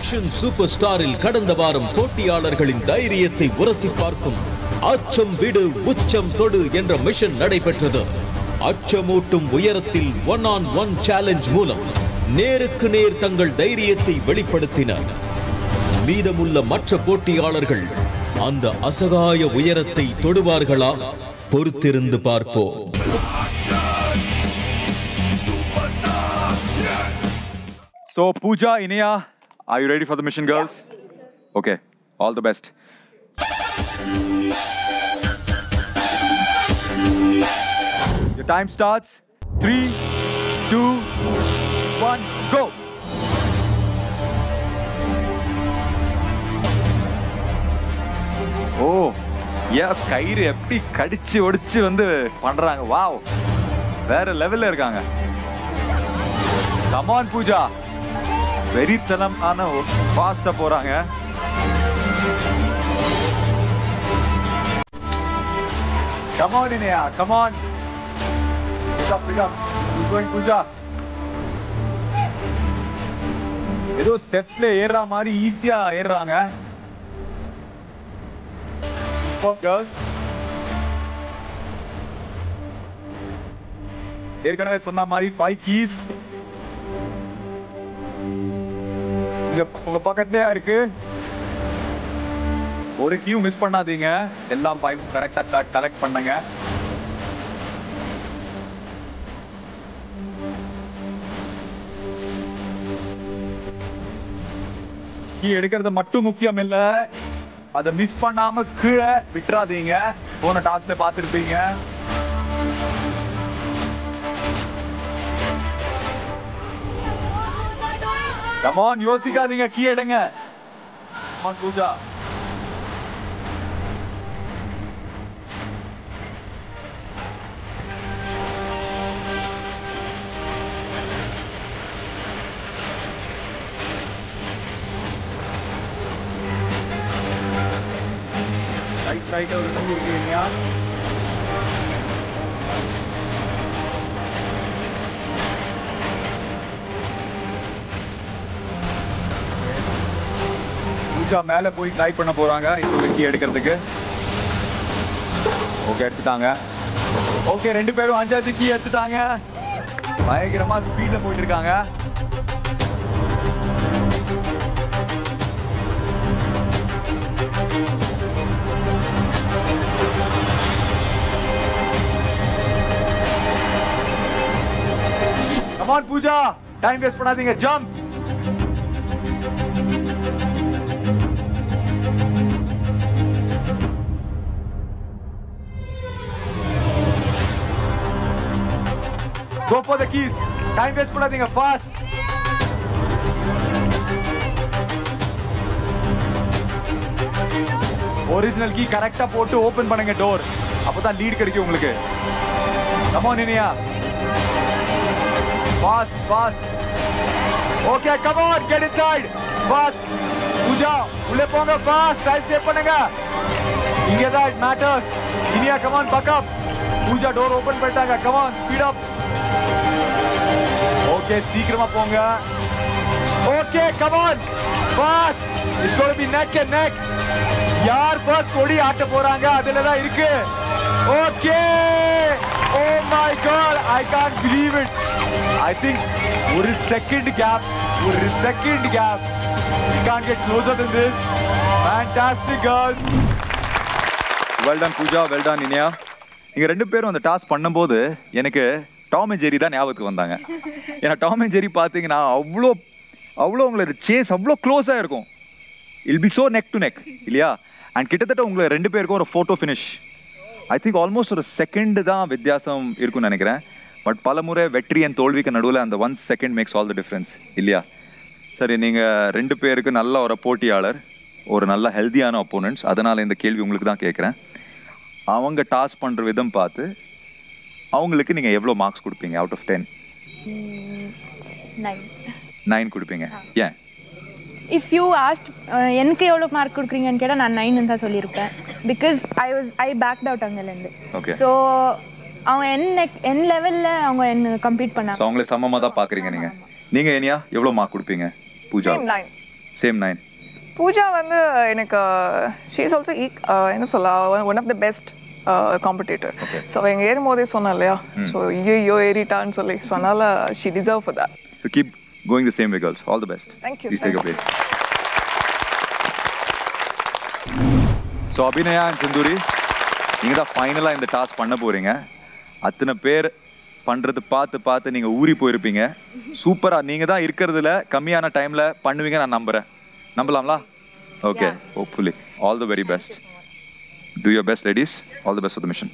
Mission super ஸ்டாரில் கடந்த வாரம் போட்டியாளர்களின் தைரியத்தை உரசி பார்க்கும் அச்சம் விடு உச்சம் தொடு என்ற மிஷன் நடைபெற்றது அச்சமூட்டும் உயரத்தில் ஒன் ஆன் ஒன் சேலஞ்ச் மூலம் நேருக்கு நேர் தங்கள் தைரியத்தை வெளிப்படுத்தினர் மீதமுள்ள மற்ற போட்டியாளர்கள் அந்த அசகாய உயரத்தை தொடுவார்களா பொறுத்திருந்து பார்ப்போம் So, Pooja, Inia, are you ready for the mission, girls? Okay, all the best. Your time starts. Three, two, one, go. Oh yes கயிறு எப்படி கடிச்சு ஒடிச்சு வந்து பண்றாங்க வாவ் வேற லெவல்ல இருக்காங்க கமான் பூஜா வெறித்தனமான ஃபாஸ்டா போறாங்க come on Iniya come on pick up pick up going Pooja ஏதோ ஸ்டெப்ஸ்ல ஏறுற மாதிரி ஈஸியா ஏறுறாங்க கேர்ள்ஸ் ஏற்கனவே சொன்ன மாதிரி ஃபைவ் கீஸ் இங்க உங்க பக்கத்துலயே இருக்கு ஒரு கியூ மிஸ் பண்ணாதீங்க எல்லாம் பைப் கரெக்டா கலெக்ட் பண்ணுங்க கீ எடுக்கிறது மட்டும் முக்கியம் இல்ல அதை மிஸ் பண்ணாம கீழே விட்டுறாதீங்க போன டாஸ்க்ல பார்த்திருப்பீங்க கமான் யோசிக்காதீங்க கீ எடுங்க கமான் பூஜா ரைட் ரைட் ஒரு கம்பி இருக்கீங்க பூஜா மேல போய் ட்ரை பண்ண போறாங்க இப்போ கீ எடுக்கிறதுக்கு ஓகே எடுத்துட்டாங்க ஓகே ரெண்டு பேரும் அஞ்சாவது கீ எடுத்துட்டாங்க பயங்கரமா ஸ்பீட்ல போயிட்டு இருக்காங்க கமான் பூஜா டைம் வேஸ்ட் பண்ணாதீங்க jump Go for the keys. Time waste பண்ணாதீங்க fast. ஒரிஜினல் கீ கரெக்டா போட்டு ஓபன் பண்ணுங்க டோர் அப்பதான் லீட் கிடைக்கும் உங்களுக்கு come on Iniya fast fast okay come on get inside fast Pooja உள்ளே போங்க fast டைம் சேவ் பண்ணுங்க இங்க தான் it matters Iniya come on back up Pooja door open பண்ணிட்டாங்க come on speed up okay சீக்கிரமா போங்க okay come on fast it's going be neck and neck யார் first கொடி ஆட்ட போறாங்க அதுல தான் இருக்கு okay oh my God I can't believe it I think ஒரு செகண்ட் கேப் ஒரு second gap you can't get closer than this fantastic girls well done Pooja well done Iniya நீங்க ரெண்டு பேரும் அந்த டாஸ்க் பண்ணும்போது எனக்கு டாம் அண்ட் ஜெரி தான் ஞாபகத்துக்கு வந்தாங்க ஏன்னா டாம் அண்ட் ஜெரி பார்த்தீங்கன்னா அவ்வளோ அவ்வளோ உங்களோட சேஸ் அவ்வளோ க்ளோஸாக இருக்கும் will be so neck to neck இல்லையா அண்ட் கிட்டத்தட்ட உங்களை ரெண்டு பேருக்கும் ஒரு photo finish I think almost ஒரு செகண்ட் தான் வித்தியாசம் இருக்கும்னு நினைக்கிறேன் பட் பல முறை வெற்றி அண்ட் தோல்விக்கு நடுவில் அந்த one second makes all the difference இல்லையா சரி நீங்கள் ரெண்டு பேருக்கு நல்ல ஒரு போட்டியாளர் ஒரு நல்ல ஹெல்த்தியான ஒப்போனன்ட்ஸ் அதனால் இந்த கேள்வி உங்களுக்கு தான் கேட்குறேன் அவங்க டாஸ் பண்ணுற விதம் பார்த்து அவங்களுக்கு நீங்கள் எவ்வளோ மார்க்ஸ் கொடுப்பீங்க out of ten nine nine கொடுப்பீங்க ஏன் இஃப் யூ ஆஸ்ட் எனக்கு எவ்வளோ மார்க் கொடுக்குறீங்கன்னு கேட்டால் நான் நைன் தான் சொல்லியிருப்பேன் because I was I backed out அங்கேருந்து ஓகே ஸோ அவங்க என்ன என் லெவலில் அவங்க என்ன கம்ப்ளீட் ஸோ பண்ணாங்க அவங்களே சமமாக தான் பார்க்குறீங்க நீங்கள் நீங்கள் ஏனியா எவ்வளோ மார்க் கொடுப்பீங்க Pooja Same nine. Same nine Pooja வந்து எனக்கு ஷீ இஸ் ஆல்சோ ஈக் என்ன சொல்ல one of the best competitor so அவள் எங்கள் ஏறும் போதே சொன்னா இல்லையா ஸோ ஐயோ ஏறிட்டான்னு சொல்லி ஸோ அதனால she deserve for that so keep going the same way girls all the best Thank you, please thank take a place so Abhinaya and Sinduri நீங்கள் தான் ஃபைனலாக இந்த டாஸ்க் பண்ண போறீங்க அத்தனை பேர் பண்ணுறது பார்த்து பார்த்து நீங்கள் ஊறி போயிருப்பீங்க சூப்பராக நீங்கள் தான் இருக்கிறதுல கம்மியான டைமில் பண்ணுவீங்க நான் நம்புகிறேன் நம்பலாம்லா okay hopefully all the very best to your best ladies all the best for the mission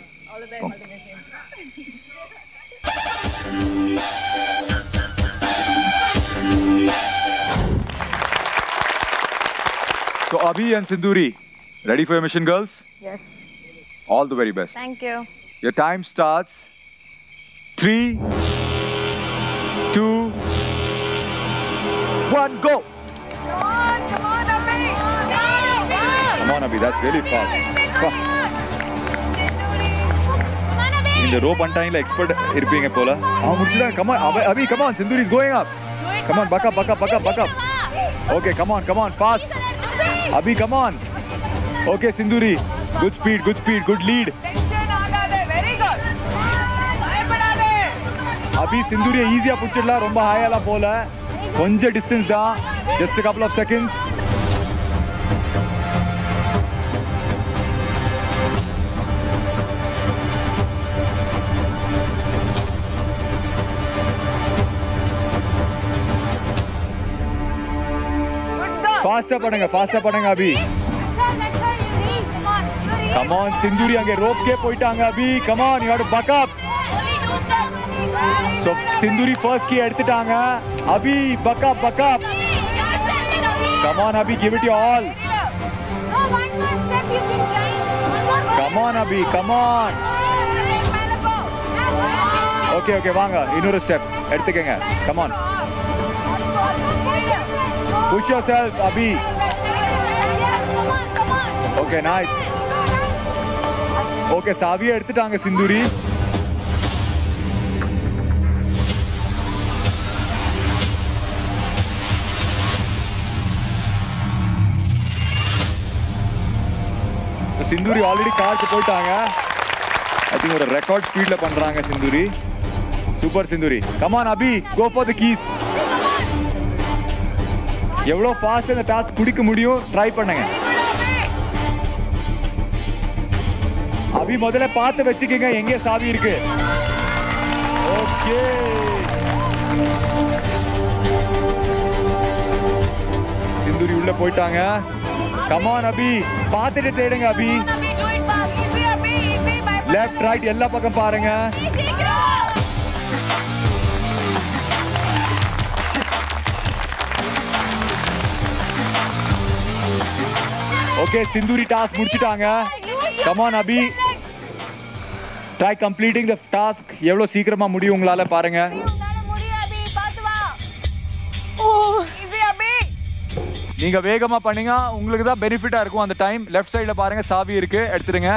So Abhi and Sinduri, ready for your mission, girls? Yes All the very best. Thank you Your time starts. Three, two, one, go. Come on, Abhi, that's really fast. Fuck. இந்த row பண்ணிட்டாங்களா expert இருப்பீங்க போல அவன் முடிச்சுட்டாங்க come on Abhi come on Sinduri is going up come on பக்கா பக்கா பக்கா பக்கா okay come on come on fast Abhi come on okay Sinduri good speed good speed good lead Abhi சிந்தூரியை ஈஸியா பிடிச்சிடலாம் ரொம்ப ஹாயாலாம் போல கொஞ்சம் டிஸ்டன்ஸ் தான் ஜஸ்ட் கப்பல் ஆஃப் செகண்ட்ஸ் ஃபாஸ்டா பண்ணுங்க ஃபாஸ்டா பண்ணுங்க அபி கமான் சிந்தூரி அங்கே ரோப்கே போயிட்டாங்க Abhi come on you have to buck up so Sindhuri first key எடுத்துட்டாங்க Abhi buck up buck up come on Abhi give it you all come on Abhi come on okay okay வாங்க இன்னொரு ஸ்டெப் எடுத்துக்கங்க come on push yourself Abhi okay nice okay சாவியை எடுத்துட்டாங்க Sinduri Sinduri already காருக்கு போயிட்டாங்க ஐ think ஒரு record ஸ்பீட்ல பண்றாங்க Sindhuri super Sindhuri come on Abhi go for the keys எவ்வளோ ஃபாஸ்ட் இந்த டாஸ்க் குடிக்க முடியும் ட்ரை பண்ணுங்க அபி முதல்ல பார்த்து வச்சுக்கோங்க எங்க சாவி இருக்கு ஓகே சிந்துரி உள்ள போயிட்டாங்க கமான் அபி பார்த்துட்டு தேடுங்க அபி லெஃப்ட் ரைட் எல்லா பக்கம் பாருங்க ஓகே சிந்துரி டாஸ்க் முடிச்சிட்டாங்க come on Abhi try completing the task எவ்வளவு சீக்கிரமா முடியும் உங்களால பாருங்க நீங்க வேகமா பண்ணீங்க உங்களுக்கு தான் பெனிஃபிட்டா இருக்கும் அந்த டைம் லெஃப்ட் சைடுல பாருங்க சாவி இருக்கு எடுத்துடுங்க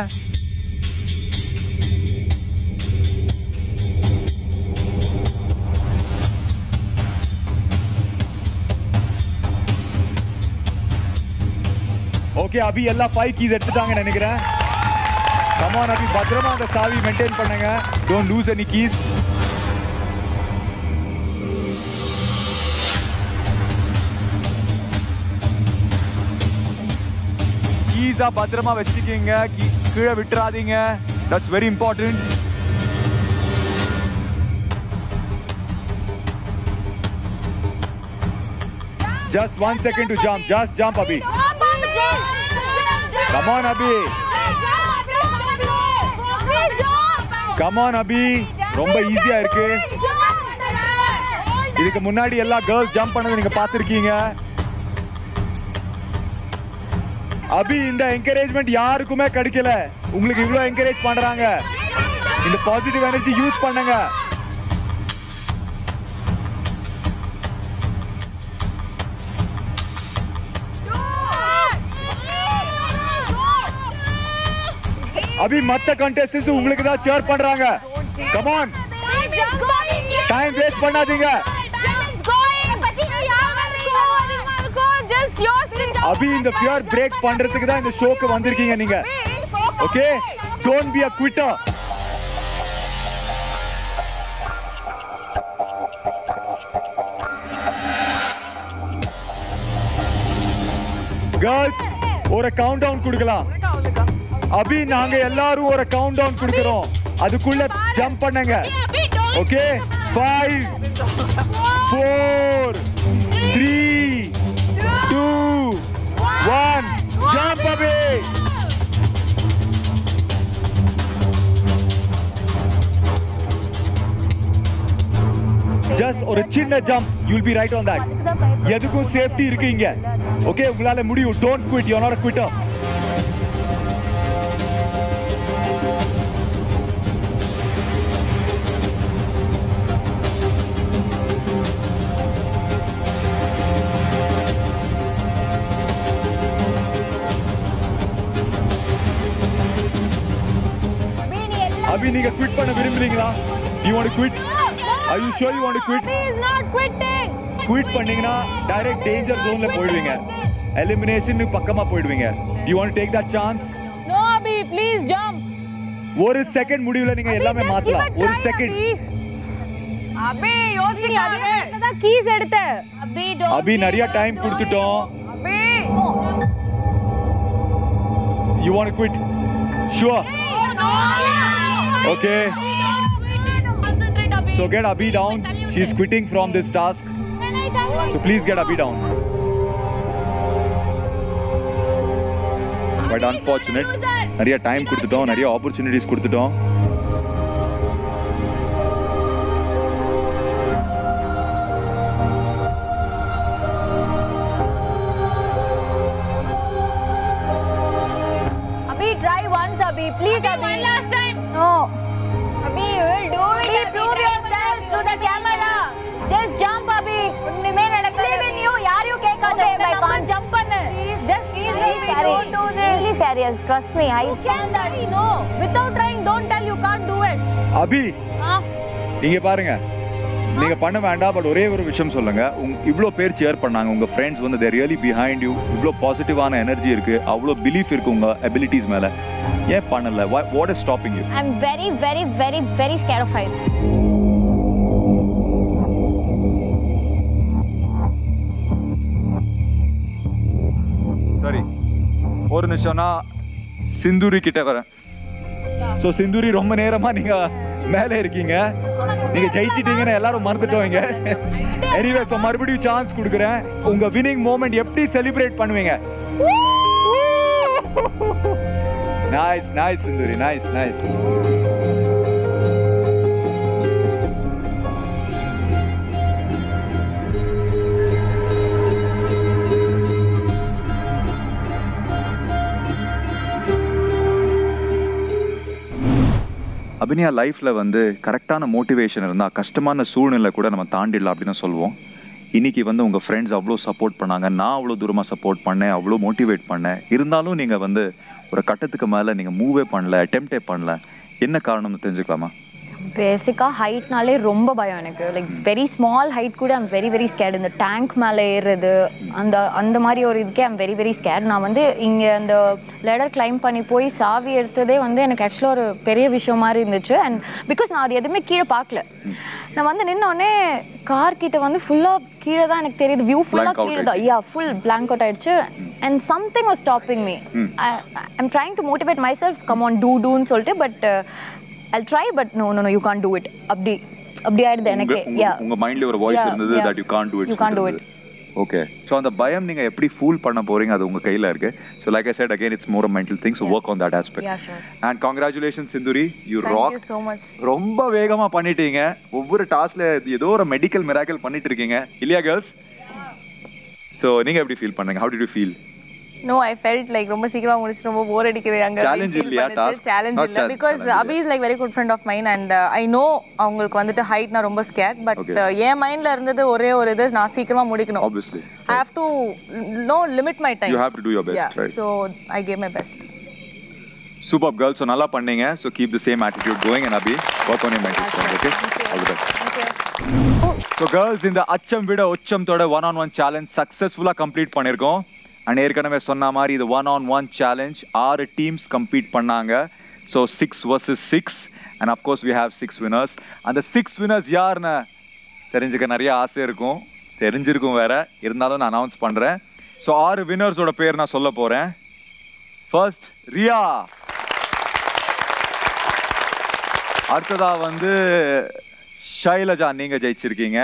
ஓகே அபி எல்லா ஃபைவ் கீஸ் எடுத்துட்டாங்கன்னு நினைக்கிறேன் கமான் அபி பத்திரமா அந்த சாவி மெயின்டைன் பண்ணுங்க டோன்ட் லூஸ் எனி கீஸ் கீஸா பத்திரமா வச்சுக்கீங்க கீ- கீழே விட்டுறாதீங்க that's very important just one second to jump just jump Abhi come on Abhi come on Abhi ரொம்ப ஈஸியா இருக்கு இதுக்கு முன்னாடி எல்லா கேர்ள்ஸ் ஜம்ப் பண்ணது நீங்க பார்த்திருக்கீங்க அபி இந்த என்கரேஜ்மெண்ட் யாருக்குமே கிடைக்கல உங்களுக்கு இவ்வளவு என்கரேஜ் பண்றாங்க இந்த பாசிட்டிவ் எனர்ஜி யூஸ் பண்ணுங்க அபி மத்த கண்டெஸ்டன்ஸ் உங்களுக்கு தான் சேர் பண்றாங்க கமான் டைம் வேஸ்ட் பண்ணாதீங்க அபி இந்த ஃபியர் பிரேக் பண்றதுக்கு தான் இந்த ஷோக்கு வந்திருக்கீங்க நீங்க okay don't be a quitter girls ஒரு கவுண்ட் டவுன் கொடுக்கலாம் அபி நாங்க எல்லாரும் ஒரு கவுண்ட் டவுன் கொடுக்கிறோம் அதுக்குள்ள ஜம்ப் பண்ணுங்க okay five four three two one jump Abhi just ஒரு சின்ன jump you'll be right on that எதுக்கும் சேஃப்டி இருக்கு இங்க ஓகே உங்களால முடியும் don't quit you not quitter Abhi நீங்க குவிட் பண்ண விரும்புறீங்களா you want quit I you sure you want quit quit பண்ணீங்கன்னா டைரக்ட் டேஞ்சர் ஜோன்ல போயிடுவீங்க எலிமினேஷன் பக்கமா போயிடுவீங்க you want take that chance No, Abhi, please jump. ஒரு செகண்ட் முடிவுல நீங்க எல்லாமே மாத்தலாம் ஒரு செகண்ட் அபி யோசிக்காதே அதான் keys எடுத்த. Abhi, don't. அபி நிறைய டைம் கொடுத்துட்டோம் Abhi you want quit sure okay Concentrate, Abhi. So get Abhi down. She's quitting from this task. Can I come? So please get Abhi down. It's quite unfortunate. நிறைய time கொடுத்துட்டோம் நிறைய opportunities கொடுத்துட்டோம் Abhi, try once, Abhi. Please, Abhi. One last time. No. Abhi, you will do it. Abhi, prove yourself to the camera. Just jump, Abhi. ஒண்ணுமே நடக்காது. Believe in you. யாரையும் கேட்காத. Okay, I can't jump பண்ணு. Just please, Abhi, don't do this. Really serious. Trust me. I can that. No. Without trying, don't tell you can't do it. Abhi Ah. இங்க பாருங்க நீங்க பண்ண வேண்டாம் but ஒரே ஒரு விஷயம் சொல்லுங்க உங்க இவ்வளோ பேர் சேர் பண்ணாங்க உங்க ஃப்ரெண்ட்ஸ் வந்து தேர் ரியலி பிஹைண்ட் யூ இவ்வளோ பாசிட்டிவான எனர்ஜி இருக்கு அவ்வளோ பிலீஃப் இருக்கு உங்க அபிலிட்டிஸ் மேல ஏன் பண்ணல what is stopping you I'm very, very, very, very scared of heights. சரி ஒரு நிமிஷம்னா சிந்துரி கிட்ட வரேன் ஸோ சிந்துரி ரொம்ப நேரமா நீங்க மேலே இருக்கீங்க நீங்க ஜெயிச்சிட்டீங்கன்னு எல்லாரும் மறந்துட்டோங்க எனிவே ஸோ மறுபடியும் சான்ஸ் கொடுக்குறேன் உங்க வினிங் மூமெண்ட் எப்படி செலிப்ரேட் பண்ணுவீங்க nice nice Sindhuri nice nice Abhinaya லைஃப்ல வந்து கரெக்டான மோட்டிவேஷன் இருந்தா கஷ்டமான சூழ்நிலை கூட நம்ம தாண்டிடலாம் அப்படின்னு சொல்லுவோம் இன்னைக்கு வந்து உங்க ஃப்ரெண்ட்ஸ் அவ்வளோ சப்போர்ட் பண்ணாங்க நான் அவ்வளோ தூரமா சப்போர்ட் பண்ணேன் அவ்வளோ மோட்டிவேட் பண்ணேன் இருந்தாலும் நீங்க வந்து ஒரு கட்டத்துக்கு மேல நீங்க மூவே பண்ணல அட்டெம்ப்டே பண்ணல என்ன காரணம்னு தெரிஞ்சுக்கலாமா பேசிக்காக ஹைட்னாலே ரொம்ப பயம் எனக்கு லைக் வெரி ஸ்மால் ஹைட் கூட ஐம் வெரி வெரி ஸ்கேட் இந்த டேங்க் மேலே ஏறுறது அந்த அந்த மாதிரி ஒரு இதுக்கே ஐம் வெரி வெரி ஸ்கேட் நான் வந்து இங்கே அந்த லெடர் கிளைம் பண்ணி போய் சாவி எடுத்ததே வந்து எனக்கு ஆக்சுவலாக ஒரு பெரிய விஷயம் மாதிரி இருந்துச்சு அண்ட் பிகாஸ் நான் அது எதுவுமே கீழே பார்க்கல நான் வந்து நின்னோடனே கார் கிட்ட வந்து ஃபுல்லாக கீழே தான் எனக்கு தெரியுது வியூ Blank ஃபுல்லாக out கீழே தான் யா ஃபுல் blank அவுட் ஆயிடுச்சு and something was stopping me I'm trying to motivate myself come on do டூன்னு சொல்லிட்டு but I try but no no no you can't do it அப்படி அப்படி ஆயிடுது எனக்கு உங்க- யா உங்க மைண்ட்ல ஒரு வாய்ஸ் Yeah, இருந்தது yeah. That you can't do it You can't do it. Okay so அந்த பயம் நீங்க எப்படி ஃபூல் பண்ண போறீங்க அது உங்க கையில இருக்கு so like I said again it's more mental things work on that aspect Yeah, sure. And congratulation Sindhuri you Thank rock you so much. ரொம்ப வேகமா பண்ணிட்டீங்க ஒவ்வொரு டாஸ்க்ல ஏதோ ஒரு மெடிக்கல் மிராக்கல் பண்ணிட்டு இருக்கீங்க இல்லையா கேர்ள்ஸ் ஸோ நீங்க எப்படி ஃபீல் பண்ணீங்க how did you feel No, I felt like ரொம்ப சீக்கிரமா முடிச்சு ரொம்ப போர் அடிக்குது அங்க Challenge இல்லையா, task? சேலஞ்ச் Not இல்ல challenge, because challenge Abhi is like very good friend of mine and I know அவங்களுக்கு வந்துட்டு ஹைட் நான் ரொம்ப ஸ்கேட் பட் Okay. என் மைண்ட்ல இருந்தது ஒரே ஒரு இது நான் சீக்கிரமா முடிக்கணும் obviously I have to no limit my time you have to do your yeah best right so i gave my best super girls so நல்லா பண்ணீங்க so keep the same attitude going and Abhi work on your mental okay all the best thank you so girls இந்த அச்சம் விட உச்சம்தோட one on one challenge சக்ஸஸ்ஃபுல்லாக complete பண்ணியிருக்கோம் and ஏற்கனவே சொன்ன மாதிரி இது ஒன் ஆன் ஒன் சேலஞ்ச் ஆறு டீம்ஸ் கம்ப்ளீட் பண்ணாங்க so six versus six and of course we have six winners அந்த சிக்ஸ் வினர்ஸ் யாருன்னு தெரிஞ்சுக்க நிறைய ஆசை இருக்கும் தெரிஞ்சிருக்கும் வேற இருந்தாலும் நான் அனௌன்ஸ் பண்ணுறேன் ஸோ ஆறு வினர்ஸோட பேர் நான் சொல்ல போகிறேன் ஃபர்ஸ்ட் ரியா அடுத்ததா வந்து ஷைலஜா நீங்க ஜெயிச்சிருக்கீங்க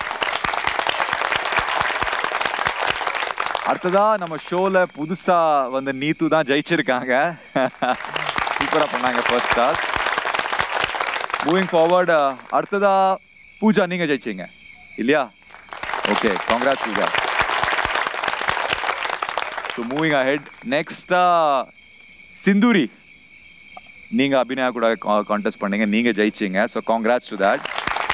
அடுத்ததா நம்ம ஷோல புதுசா வந்து நீத்து தான் ஜெயிச்சிருக்காங்க சூப்பரா பண்ணாங்க ஃபர்ஸ்ட் டாஸ் மூவிங் ஃபார்வர்ட் அடுத்ததா பூஜா நீங்க ஜெயிச்சீங்க இல்லையா okay congrats Pooja so moving ahead நெக்ஸ்டா சிந்துரி நீங்க அபிநயா கூட கான்டெஸ்ட் பண்ணீங்க நீங்க ஜெயிச்சீங்க ஸோ காங்கிராட்ஸ் டு தட்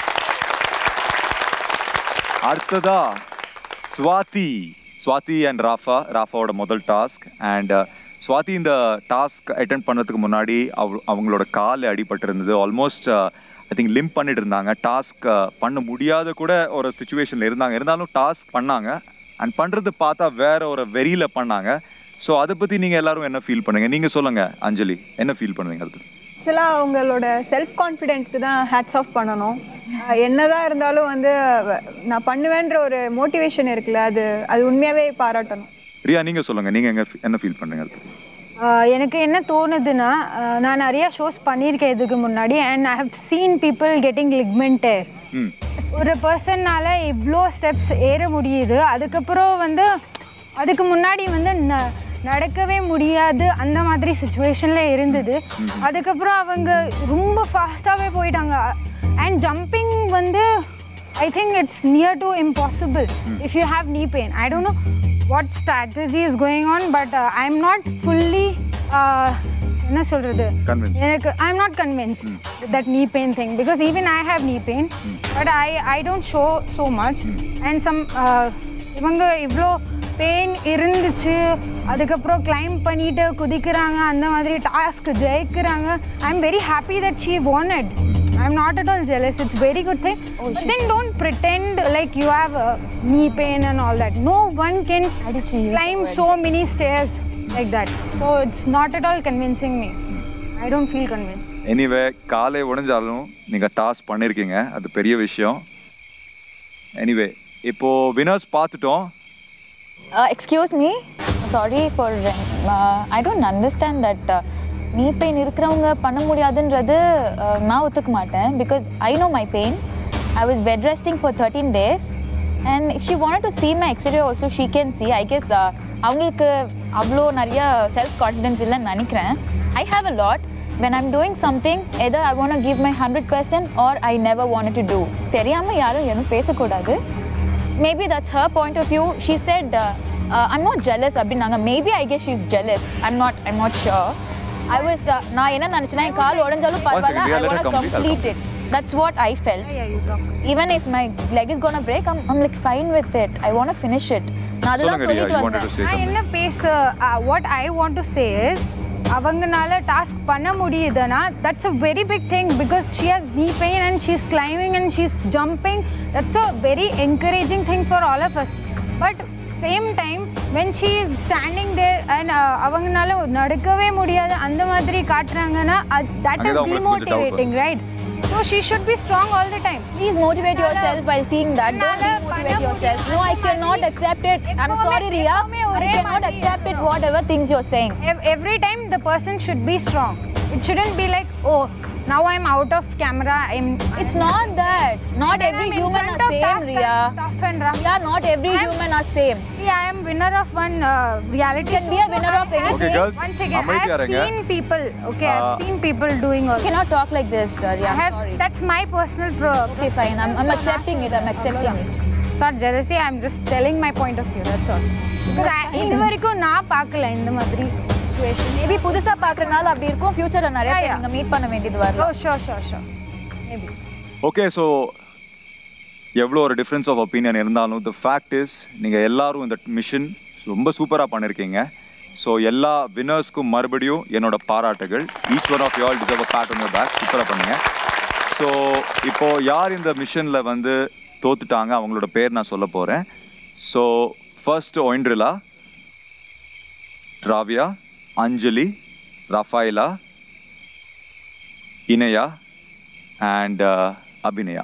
அடுத்ததா ஸ்வாதி ஸ்வாதி அண்ட் ராஃபா ராஃபாவோட முதல் டாஸ்க் அண்ட் ஸ்வாதி இந்த டாஸ்க் அட்டென்ட் பண்ணதுக்கு முன்னாடி அவ அவங்களோட கால் அடிபட்டு இருந்தது ஆல்மோஸ்ட் ஐ திங்க் லிம்ப் பண்ணிட்டு இருந்தாங்க டாஸ்க் பண்ண முடியாத கூட ஒரு சுச்சுவேஷன்ல இருந்தாங்க இருந்தாலும் டாஸ்க் பண்ணாங்க அண்ட் பண்றது பார்த்தா வேற ஒரு வெறியில பண்ணாங்க ஸோ அதை பத்தி நீங்க எல்லாரும் என்ன ஃபீல் பண்ணுங்க நீங்க சொல்லுங்க அஞ்சலி என்ன ஃபீல் பண்ணுவீங்க அடுத்து ஆக்சுவலாக அவங்களோட செல்ஃப் கான்ஃபிடென்ஸ்க்கு தான் ஹேட்ஸ் ஆஃப் பண்ணணும் அஹ் என்னதான் இருந்தாலும் வந்து வ- நான் பண்ணுவேன்ற ஒரு மோட்டிவேஷன் இருக்குல்ல அது அது உண்மையாகவே பாராட்டணும் ரியா நீங்க சொல்லுங்க நீங்க எங்க என்ன ஃபீல் பண்ணுங்க அடுத்து ஆஹ் எனக்கு என்ன தோணுதுன்னா ஆஹ் நான் நிறைய ஷோஸ் பண்ணியிருக்கேன் இதுக்கு முன்னாடி and I have seen people getting லிக்மெண்டர் ம் ஒரு பர்சன்னால இவ்வளோ ஸ்டெப்ஸ் ஏற முடியுது அதுக்கப்புறம் வந்து அதுக்கு முன்னாடி வந்து ந- நடக்கவே முடியாது அந்த மாதிரி சுச்சுவேஷனில் இருந்தது அதுக்கப்புறம் அவங்க ரொம்ப ஃபாஸ்ட்டாகவே போயிட்டாங்க அண்ட் ஜம்பிங் வந்து I think it's near to impossible if you have knee pain I don't know what strategy is going on but I am not fully என்ன சொல்கிறது Convinced. எனக்கு I am not convince that knee pain thing because even I have knee pain but I I don't show so much and some இவங்க இவ்வளோ pain இருந்துச்சு அதுக்கப்புறம் claim பண்ணிட்டு குதிக்கிறாங்க அந்த மாதிரி டாஸ்க் ஜெயிக்கிறாங்க I am very happy that she wanted I am not at all jealous it's very good thing but then don't pretend like you have uh, knee pain and all that no one can climb so many stairs like that so it's not at all convincing me i don't feel convinced anyway காலை உடைஞ்சாலும் நீங்க toss பண்ணிருக்கீங்க அது பெரிய விஷயம் anyway இப்போ winners பார்த்துட்டோம் Uh, excuse me. Sorry for. Uh, I don't understand that. Uh, knee pain இருக்கிறவங்க பண்ண முடியாதுன்றது uh, நான் ஒத்துக்க மாட்டேன் because I know my pain I was bed resting for thirteen days and if she want to see my X-ray also she can see I guess அவங்களுக்கு அவ்வளோ நிறைய self confidence இல்லைன்னு நினைக்கிறேன் I have a lot when i'm doing something either i want to give my 100% or i never wanted to do தெரியாம யாரும் எதுவும் பேசக்கூடாது maybe that's her point of view she said uh, uh, i'm not jealous அப்படின்னாங்க maybe i guess she's jealous i'm not i'm not sure i was uh, நான் என்ன நினைச்சேன்னா என் கால் உடைஞ்சாலும் பரவாயில்ல Riya, i let her want to complete. I'll complete it that's what i felt even if my leg is gonna break i'm, I'm like fine with it i want to finish it நான் அதுதான் சொல்லுங்க ரியா சொல்லிட்டு you wanted to வந்தேன் சே நான் என்ன பேச what I want to say is அவங்கனால task பண்ண முடியுதுன்னா that's a very big thing because she has knee pain and she is climbing and she is jumping that's a very encouraging thing for all of us but same time when she is standing there and அவங்கனால நடக்கவே முடியாது அந்த மாதிரி காட்டுறாங்கன்னா that அங்கதான் is உங்களுக்கு கொஞ்சம் doubt demotivating right so she should be strong all the time Please motivate yourself while seeing that. Don't demotivate yourself. No, I cannot accept it. I'm sorry, Ria. I cannot accept it, whatever things you're saying. Ev- every time the person should be strong. It shouldn't be like, oh, now I'm out of camera. I'm. It's not that. Not And then every I'm in human front are of same, task Ria. and Tough and rough. Yeah, not every I'm- human are same. See, I am winner of one uh, reality You can be show. a winner so of I have- Okay, girls, Once again, I அமைதியா have இருங்க. seen people. Okay, Uh, I've seen people doing all. You cannot talk like this, uh, Ria. I I'm have. sorry. That's my personal pro. Okay, fine. I'm, I'm accepting it. I'm accepting it. It's not jealousy. I'm just telling my point of view. That's all. Because I- இது வரைக்கும் நான் பார்க்கல இந்த மாதிரி situation maybe புதுசா பாக்குறதுனால அப்படி இருக்கும் ஃபியூச்சர்ல நிறைய Yeah, பேர் yeah. நீங்க மீட் பண்ண வேண்டியது ஓ வரலாம் sure sure sure maybe okay so எவ்வளோ ஒரு டிஃப்ரென்ஸ் ஆஃப் ஒப்பீனியன் இருந்தாலும் த ஃபேக்ட் இஸ் நீங்கள் எல்லாரும் இந்த மிஷன் ரொம்ப சூப்பராக பண்ணியிருக்கீங்க ஸோ எல்லா வின்னர்ஸ்க்கும் மறுபடியும் என்னோட பாராட்டுகள் each one of you all deserve pat on your back சூப்பராக பண்ணுங்க ஸோ இப்போ யார் இந்த மிஷனில் வந்து தோத்துட்டாங்க அவங்களோட பேர் நான் சொல்ல போகிறேன் so first Oindrila Ravya Anjali Rafaela Inaya and Abhinaya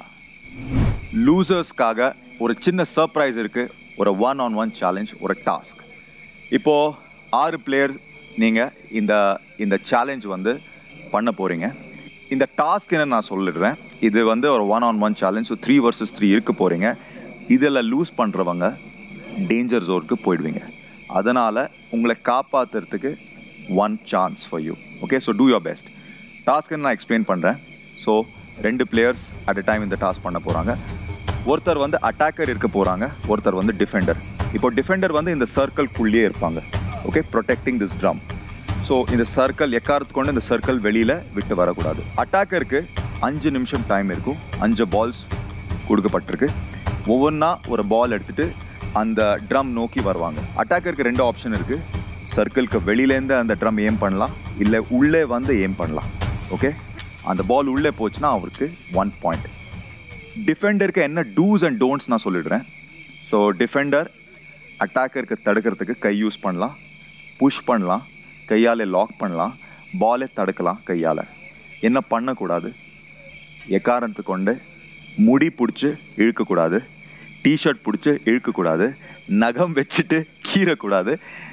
லூசர்ஸ்க்காக ஒரு சின்ன சர்ப்ரைஸ் இருக்கு ஒரு ஒன் ஆன் ஒன் சேலஞ்ச் ஒரு டாஸ்க் இப்போ ஆறு பிளேயர் நீங்க இந்த இந்த சேலஞ்ச் வந்து பண்ண போறீங்க இந்த டாஸ்க் என்ன நான் சொல்லிடுறேன் இது வந்து ஒரு one on one challenge so three versus three இருக்க போறீங்க இதில் லூஸ் பண்றவங்க டேஞ்சர் ஜோனுக்கு போயிடுவீங்க அதனால உங்களை காப்பாத்துறதுக்கு one chance for you okay so do your best டாஸ்க்கு நான் எக்ஸ்பிளைன் பண்ணுறேன் ஸோ ரெண்டு பிளேயர்ஸ் அட் a டைம் இந்த டாஸ்க் பண்ண போகிறாங்க ஒருத்தர் வந்து அட்டாக்கர் இருக்க போகிறாங்க ஒருத்தர் வந்து டிஃபெண்டர் இப்போ டிஃபெண்டர் வந்து இந்த சர்க்கிள்குள்ளேயே இருப்பாங்க okay protecting this drum so இந்த சர்க்கிள் எக்காரத்து கொண்டு இந்த சர்க்கிள் வெளியில் விட்டு வரக்கூடாது அட்டாக்கருக்கு அஞ்சு நிமிஷம் டைம் இருக்கும் அஞ்சு பால்ஸ் கொடுக்கப்பட்டிருக்கு ஒவ்வொன்றா ஒரு பால் எடுத்துட்டு அந்த ட்ரம் நோக்கி வருவாங்க அட்டாக்கருக்கு ரெண்டு ஆப்ஷன் இருக்கு சர்க்கிள்க்கு வெளியிலேருந்து அந்த ட்ரம் ஏம் பண்ணலாம் இல்லை உள்ளே வந்து ஏம் பண்ணலாம் ஓகே அந்த பால் உள்ளே போச்சுன்னா அவருக்கு ஒன் பாயிண்ட் டிஃபெண்டருக்கு என்ன டூஸ் அண்ட் டோன்ட்ஸ் நான் சொல்லிடுறேன் ஸோ டிஃபெண்டர் அட்டாக்கருக்கு தடுக்கிறதுக்கு கை யூஸ் பண்ணலாம் புஷ் பண்ணலாம் கையால் லாக் பண்ணலாம் பாலை தடுக்கலாம் கையால் என்ன பண்ணக்கூடாது எக்காரணத்து கொண்டு முடி பிடிச்சி இழுக்கக்கூடாது டிஷர்ட் பிடிச்சி இழுக்கக்கூடாது நகம் வச்சுட்டு கீறக்கூடாது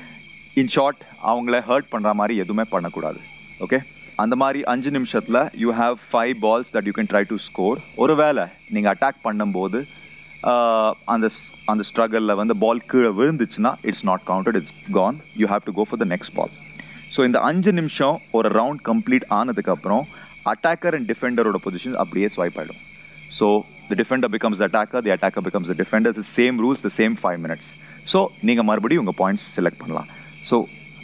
இன் ஷார்ட் அவங்கள ஹர்ட் பண்ணுற மாதிரி எதுவுமே பண்ணக்கூடாது ஓகே அந்த மாதிரி அஞ்சு நிமிஷத்தில் you have five balls that you can try to score ஒருவேளை நீங்கள் அட்டாக் பண்ணும்போது ஆஹ், அந்த ஸ்- அந்த ஸ்ட்ரகலில் வந்து பால் கீழே விழுந்துச்சுன்னா it's not counted it's gone you have to go for the next ball so இந்த அஞ்சு நிமிஷம் ஒரு ரவுண்ட் கம்ப்ளீட் ஆனதுக்கப்புறம் அட்டாக்கர் அண்ட் டிஃபெண்டரோட பொசிஷன் அப்படியே ஸ்வைப் ஆகிடும் so the defender becomes attacker the attacker becomes the defender the same rules the same five minutes so நீங்கள் மறுபடியும் உங்கள் பாயிண்ட்ஸ் செலக்ட் பண்ணலாம் ஸோ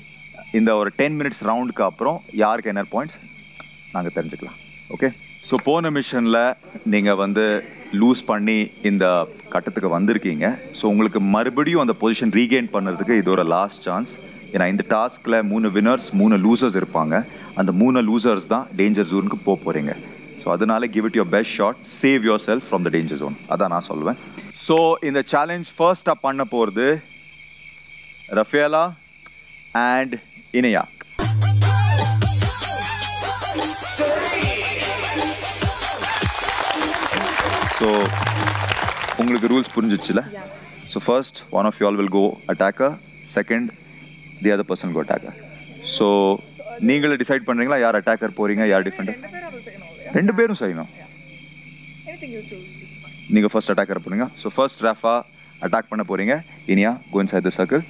இந்த ஒரு டென் மினிட்ஸ் ரவுண்டுக்கு அப்புறம் யாருக்கு என்ன பாயிண்ட்ஸ் நாங்கள் தெரிஞ்சுக்கலாம் ஓகே ஸோ போன மிஷனில் நீங்கள் வந்து லூஸ் பண்ணி இந்த கட்டத்துக்கு வந்திருக்கீங்க ஸோ உங்களுக்கு மறுபடியும் அந்த பொசிஷன் ரீகெயின் பண்ணுறதுக்கு இது ஒரு லாஸ்ட் சான்ஸ் ஏன்னா இந்த டாஸ்கில் மூணு வினர்ஸ் மூணு லூசர்ஸ் இருப்பாங்க அந்த மூணு லூசர்ஸ் தான் டேஞ்சர் ஜோனுக்கு போக போகிறீங்க ஸோ அதனால give it your best shot save yourself from the danger zone அதான் நான் சொல்லுவேன் ஸோ இந்த சேலஞ்ச் ஃபர்ஸ்டாக பண்ண போகிறது ரஃபேலா அண்ட் இனியா ஸோ உங்களுக்கு ரூல்ஸ் புரிஞ்சிச்சுல so first one of you all will go attacker second the other person go attacker so நீங்களே டிசைட் பண்ணுறீங்களா யார் அட்டாக்கர் போறீங்க யார் டிஃபெண்டர் ரெண்டு பேரும் செய்யணும் நீங்கள் ஃபர்ஸ்ட் அட்டாக்கர் போறீங்க ஸோ ஃபர்ஸ்ட் ரஃபா அட்டாக் பண்ண போறீங்க Iniya go inside the circle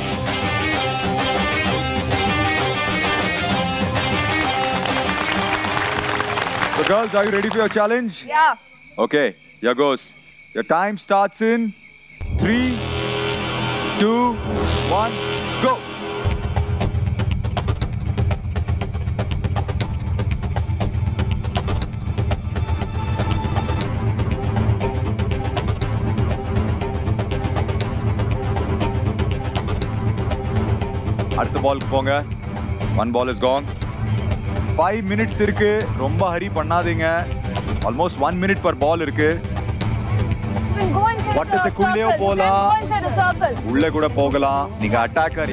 So girls, are you ready for your challenge? Yeah. Okay, here goes. Your time starts in three, two, one, go. அடுத்த பாலுக்கு போங்க one ball is gone five minutes இருக்கு ரொம்ப hurry பண்ணாதீங்க almost one minute per ball இருக்கு You can go inside the வட்டத்துக்குள்ளேயோ circle. You can போலாம். go inside the circle. உள்ள கூட போகலாம் நீங்க attacker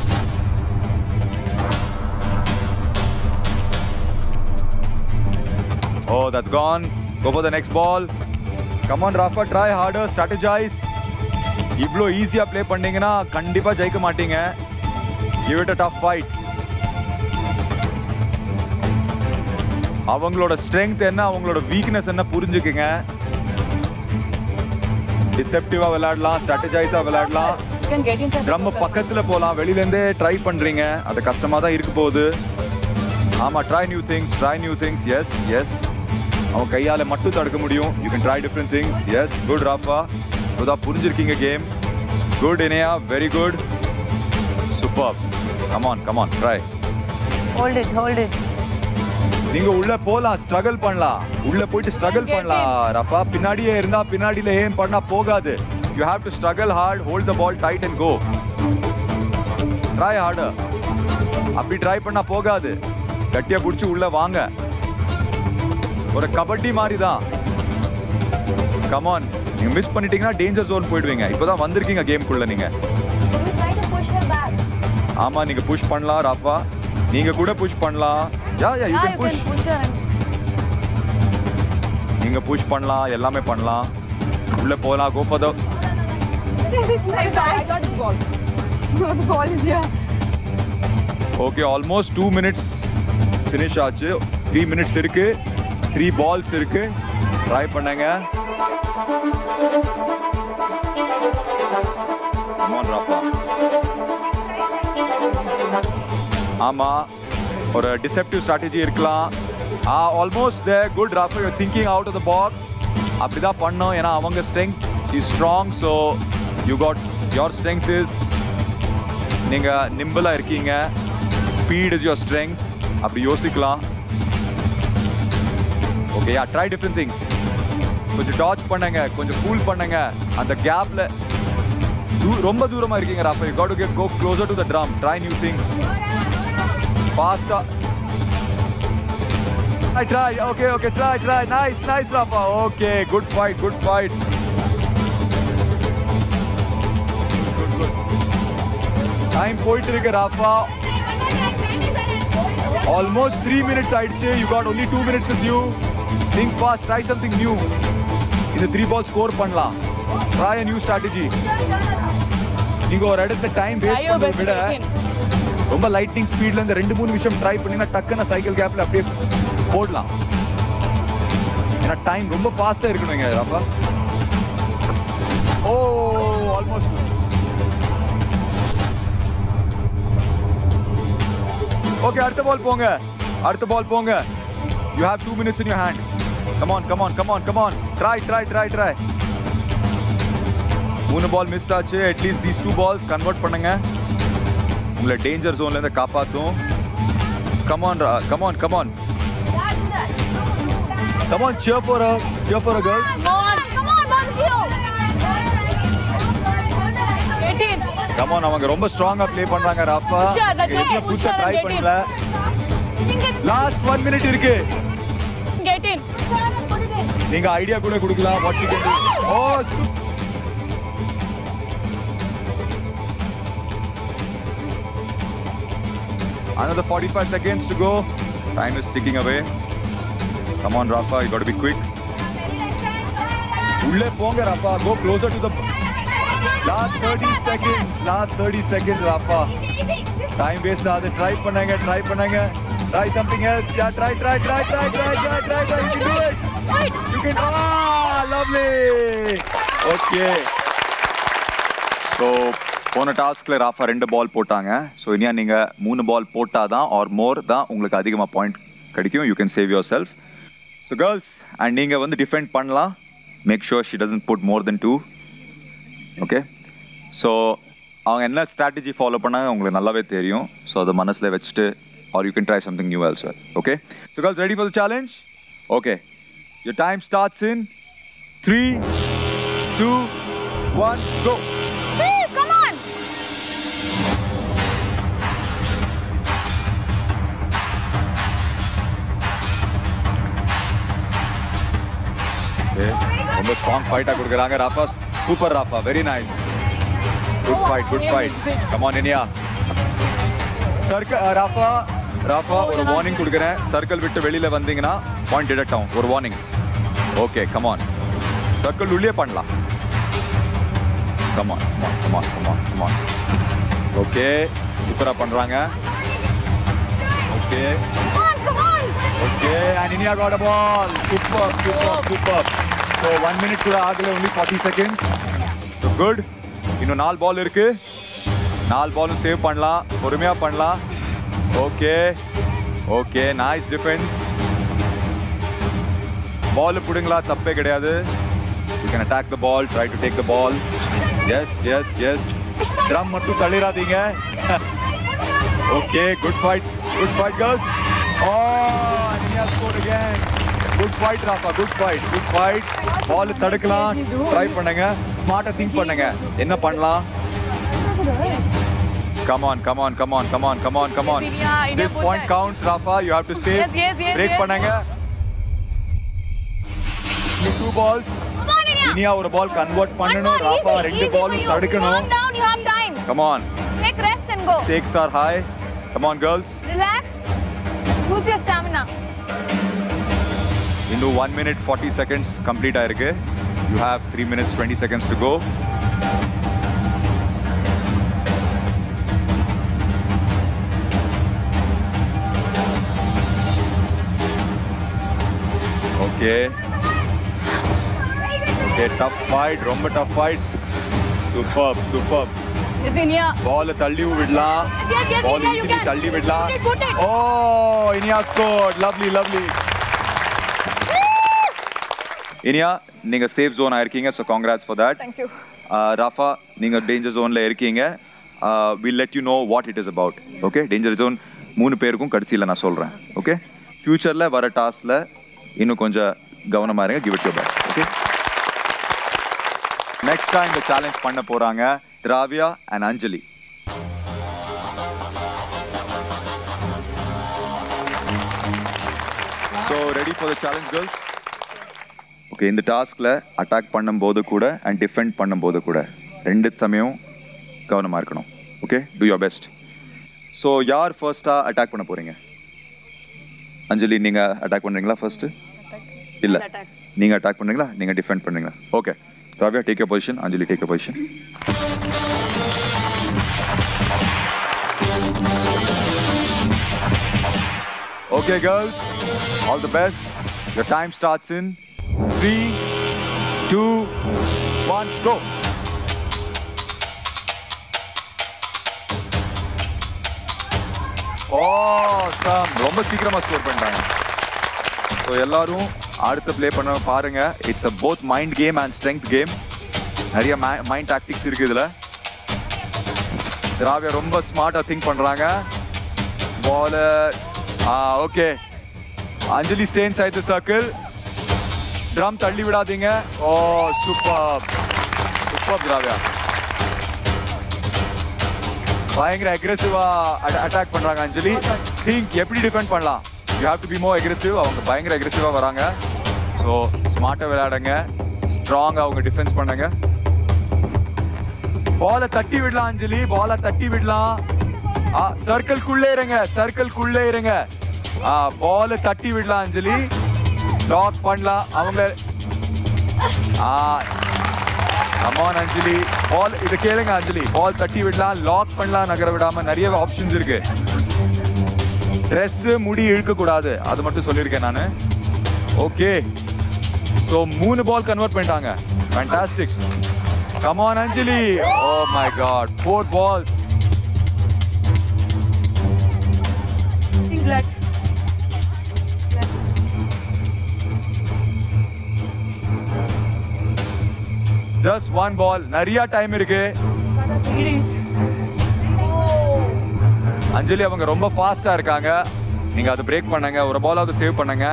Oh, that's gone. Go for the next ball. Come on, Rafa, try harder, strategize. இவ்வளோ ஈஸியா play பண்ணீங்கன்னா கண்டிப்பா ஜெயிக்க மாட்டீங்க give it a tough fight அவங்களோட ஸ்ட்ரென்த் என்ன அவங்களோட வீக்னஸ் என்ன புரிஞ்சுக்குங்க டிசெப்டிவா விளையாடலாம் ஸ்ட்ராட்டஜைஸா விளையாடலாம் You can get inside the drum circle. பக்கத்துல போலாம் வெளியில இருந்தே ட்ரை பண்றீங்க அது கஷ்டமா தான் இருக்க போகுது ஆமா try new things try new things yes yes அவன் கையால மட்டும் தடுக்க முடியும் you can try different things yes good Rafa இப்போதான் புரிஞ்சிருக்கீங்க game good Iniya very good super come on come on try Hold it, hold it. நீங்க உள்ள போலாம் ஸ்ட்ரகிள் பண்ணலாம் உள்ள போயிட்டு ஸ்ட்ரகிள் பண்ணலாம் ரஃபா பின்னாடியே இருந்தா பின்னாடியில ஏன் பண்ணா போகாது you have to struggle hard hold the ball tight and go try harder அப்படி ட்ரை பண்ணா போகாது கட்டியா புடிச்சு உள்ள வாங்க ஒரு கபடி மாதிரி தான் கமான் நீங்க மிஸ் பண்ணிட்டீங்கன்னா டேஞ்சர் ஜோன் போயிடுவீங்க இப்போதான் வந்திருக்கீங்க கேம்குள்ள நீங்க You try to push her back. ஆமா நீங்க புஷ் பண்ணலாம் ராப்பா நீங்க கூட புஷ் பண்ணலாம் yeah yeah you Yeah, can you push can push her and நீங்க புஷ் பண்ணலாம் எல்லாமே பண்ணலாம் உள்ள போலாம் go for the I got the ball. the ball is here. Okay almost two minutes finish ஆச்சு த்ரீ மினிட்ஸ் இருக்கு த்ரீ பால்ஸ் இருக்கு ட்ரை பண்ணுங்க Come on, ராப்பா ஆமா ஒரு டிசெப்டிவ் ஸ்ட்ராட்டஜி இருக்கலாம் ஆ almost the good Rafa you thinking out of the box அப்படிதான் பண்ணோம் ஏன்னா அவங்க strength is strong so you got your strength is நீங்க நிம்பிளா இருக்கீங்க ஸ்பீட் இஸ் யுவர் ஸ்ட்ரெங்க் அப்படி யோசிக்கலாம் okay yeah try different things கொஞ்சம் டாச் பண்ணுங்க கொஞ்சம் கூல் பண்ணுங்க அந்த கேப்ல ரொம்ப தூரமா இருக்கீங்க Rafa you got to get go closer to the drum try new thing ஃபாஸ்டா I try. Okay, okay, try, try. Nice, nice, Rafa. Okay, good fight, good fight. Good, good. Time போயிட்டு இருக்கு ராஃபா ஆல்மோஸ்ட் த்ரீ மினிட்ஸ் ஆயிடுச்சு you got only two minutes with you think fast try something new இந்த three ball score பண்ணலாம் try a new strategy நீங்க ஒரு இடத்துல time waste பண்றதை விட ரொம்ப லைட்டிங் ஸ்பீட்ல இந்த ரெண்டு மூணு விஷயம் ட்ரை பண்ணீங்கன்னா டக்குன்னு சைக்கிள் கேப்ல அப்படியே போடலாம் ஏன்னா டைம் ரொம்ப ஃபாஸ்டா இருக்கணுங்க ராப்பா ஓ ஆல்மோஸ்ட் ஓகே அடுத்த பால் போங்க அடுத்த பால் போங்க you have two minutes in your hand come on come on come on come on try try try try மூணு பால் மிஸ் ஆச்சு at least these two balls convert பண்ணுங்க உங்களை டேஞ்சர் ஜோன்ல இருந்து காப்பாத்தும் come on come on come on come on cheer for a cheer for a girl Come on, come on, both of you. 18. Come on அவங்க ரொம்ப ஸ்ட்ராங்கா ப்ளே பண்றாங்க ராப்பா Pusher, that's okay. எதுல push Pusher, try get in. பண்ணல Think it. லாஸ்ட் 1 மினிட் இருக்கு Get in. Put it in. நீங்க idea கூட கொடுக்கலாம் what you can do oh Another 45 seconds to go. Time is ticking away. Come on, Rafa, you got to be quick. உள்ளே போங்க Rafa go closer to the last 30 seconds last 30 seconds Rafa time waste ஆகுது try பண்ணுங்க try பண்ணுங்க try something else yeah try try try try try try try try you do it you can ah lovely okay so போன டாஸ்க்ல ராஃபா ரெண்டு பால் போட்டாங்க so Iniya நீங்க மூணு பால் போட்டாதான் ஆர் மோர் தான் உங்களுக்கு அதிகமாக பாயிண்ட் கிடைக்கும் you can save yourself so girls and நீங்க வந்து டிஃபெண்ட் பண்ணலாம் make sure she doesn't put more then two okay so அவங்க என்ன ஸ்ட்ராட்டஜி ஃபாலோ பண்ணாங்க உங்களுக்கு நல்லாவே தெரியும் ஸோ அதை மனசில் வச்சுட்டு are you can try something new else well okay so girls ready for the challenge okay your time starts in three two one go Hey, come on. Okay. ரொம்ப strong ஃபைட்டா கொடுக்குறாங்க Rafa super Rafa very nice good fight good fight come on Iniya circle Rafa Rafa ஒரு warning கொடுக்குறேன் circle விட்டு வெளியில வந்தீங்கன்னா point detect ஆகும் ஒரு warning okay come on circle உள்ளே பண்ணலாம் come on come on come on come on okay சூப்பரா பண்றாங்க okay Come on, come on. Okay, and India got a ball. Super, super, super. So one minute கூட ஆகல only 40 seconds. So good. இன்னும் நாலு பால் இருக்கு நாலு பாலும் சேவ் பண்ணலாம் பொறுமையா பண்ணலாம் okay okay nice defence ball பிடுங்களா தப்பே கிடையாது you can attack the ball try to take the ball yes yes yes drum மட்டும் தள்ளிடாதீங்க Okay, good fight. Good fight, girls. Oh, and he has scored again. Good fight, Rafa. Good fight. Good fight. பால் தடுக்கலாம் try பண்ணுங்க ஸ்மார்ட்டா think பண்ணுங்க என்ன பண்ணலாம் Come on, come on, come on, come on, come on, come on. India, India This put point that. counts, Rafa. You have to save. Yes, yes, yes, Break yes. பண்ணுங்க. Two balls Come on, Inia. Iniya ஒரு ball convert One பண்ணணும் more, Rafa easy, ரெண்டு easy for பாலும் you. தடுக்கணும் Calm down, you have time. Come on Take rest and go. stakes are high come on girls Relax. Who's your stamina? இன்னும் one minute forty seconds complete ஆயிருக்கு you have three minutes twenty seconds to go okay okay tough fight ரொம்ப tough fight super super Yes, Inia. Ball தள்ளி விடலாம் Yes, yes, ball Inia, you easily can. தள்ளி விடலாம் Put it, put it. Oh Iniya score lovely lovely Iniya நீங்க safe zone ஆயிருக்கீங்க so congrats for that thank you Rafa நீங்க danger ஜோன்ல இருக்கீங்க will let you know what it is about okay danger zone மூணு பேருக்கும் கடைசியில் நான் சொல்றேன் ஓகே ஃபியூச்சர்ல வர டாஸ்க்ல இன்னும் கொஞ்சம் கவனமா இருங்க give it you back okay next time இந்த சேலஞ்ச் பண்ண போறாங்க Dravya and Anjali so ready for the challenge girls okay இந்த டாஸ்க்ல அட்டாக் பண்ணும்போது கூட அண்ட் டிஃபெண்ட் பண்ணும்போது கூட ரெண்டு சமயம் கவனமா இருக்கணும் okay do your best so யார் ஃபர்ஸ்டா அட்டாக் பண்ண போறீங்க அஞ்சலி நீங்க அட்டாக் பண்றீங்களா ஃபர்ஸ்ட் இல்ல நீங்க அட்டாக் பண்றீங்களா நீங்க டிஃபெண்ட் பண்றீங்களா okay Dravya take your position Anjali take your position Okay, girls, all the best. Your time starts in three, two, one, go. Awesome. ரொம்ப சீக்கிரமா ஸ்கோர் பண்ணிட்டாங்க ஸோ எல்லாரும் அடுத்து ப்ளே பண்ண பாருங்க it's a both mind game and strength game நிறைய mind tactics இருக்கு இதுல திராவியா ரொம்ப ஸ்மார்ட்டா திங்க் பண்றாங்க ball ah okay Anjali stand side circle drum தள்ளி விடாதீங்க ஓ சூப்பர் சூப்பர் திராவியா பயங்கர அக்ரெசிவா அட்டாக் பண்றாங்க அஞ்சலி திங்க் எப்படி டிஃபெண்ட் பண்ணலாம் you have to be more aggressive அவங்க பயங்கர அக்ரெசிவா வராங்க ஸோ ஸ்மார்ட்டா விளையாடுங்க ஸ்ட்ராங்கா அவங்க டிஃபென்ஸ் பண்ணுங்க பால தட்டி விடலாம் அஞ்சலி பால தட்டி விடலாம் சர்க்கிள்குள்ளே இருங்க சர்க்கிள்குள்ளே இருங்க ஆ பால் தட்டி விடலாம் அஞ்சலி லாக் பண்ணலாம் அவங்க ஆ கமான் அஞ்சலி பால் இது கேளுங்க அஞ்சலி பால் தட்டி விடலாம் லாக் பண்ணலாம் நகர விடாம நிறைய ஆப்ஷன்ஸ் இருக்கு ட்ரெஸ் முடி இழுக்க கூடாது அது மட்டும் சொல்லியிருக்கேன் நான் ஓகே ஸோ மூணு பால் கன்வெர்ட் பண்ணிட்டாங்க fantastic come on Anjali oh my god four balls just one ball நிறைய டைம் இருக்கு அஞ்சலி அவங்க ரொம்ப ஃபாஸ்டா இருக்காங்க நீங்க அதை பிரேக் பண்ணுங்க ஒரு பாலாவது சேவ் பண்ணுங்க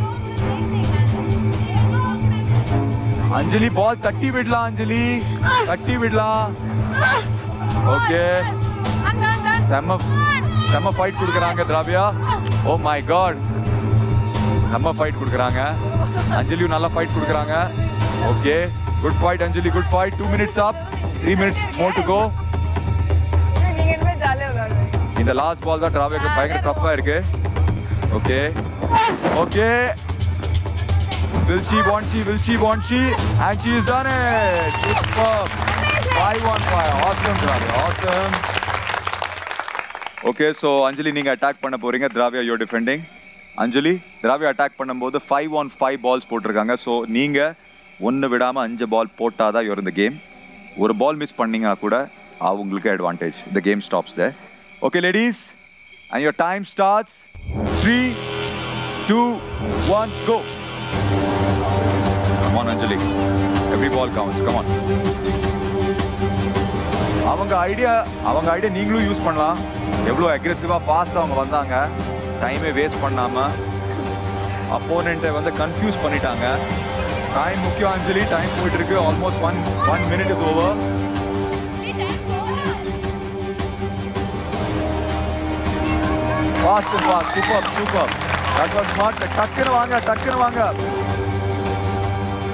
அஞ்சலி பால் தட்டி விடலாம் அஞ்சலி தட்டி விடலாம் ஓகே செம்ம செம்ம ஃபைட் கொடுக்குறாங்க திராவியா ஓ மை காட் செம்ம ஃபைட் கொடுக்குறாங்க அஞ்சலியும் நல்லா ஃபைட் கொடுக்குறாங்க okay good fight Anjali good fight two minutes up three minutes more to go நீங்க இனிமே ஜாலியா விளையாடுங்க இந்த லாஸ்ட் பால் தான் டிராவிக்கு பயங்கர டஃப்பா இருக்கு okay okay Will she, want she, will she, want she? And she's done it! Superb! Five on five. Awesome, Dravya. Awesome. Okay so Anjali நீங்க அட்டாக் பண்ண போறீங்க Dravya you defending Anjali Dravya attack பண்ணும்போது ஃபைவ் ஆன் ஃபைவ் பால்ஸ் போட்டிருக்காங்க so நீங்க ஒன்று விடாம அஞ்சு பால் போட்டாதான் யூர் இந்த கேம் ஒரு பால் மிஸ் பண்ணீங்கன்னா கூட அவங்களுக்கு advantage the game stops the okay ladies and your time starts three two one go Come on, Anjali. Every ball counts. Come on. அவங்க ஐடியா அவங்க ஐடியா நீங்களும் யூஸ் பண்ணலாம் எவ்வளோ அக்ரெசிவா ஃபாஸ்ட் அவங்க வந்தாங்க டைமே வேஸ்ட் பண்ணாம அப்போனண்ட்டை வந்து கன்ஃபியூஸ் பண்ணிட்டாங்க டைம் முக்கியம் அஞ்சலி டைம் போயிட்டு இருக்கு almost one one minute is over fast fast super super that was smart டக்குன்னு வாங்க டக்குன்னு வாங்க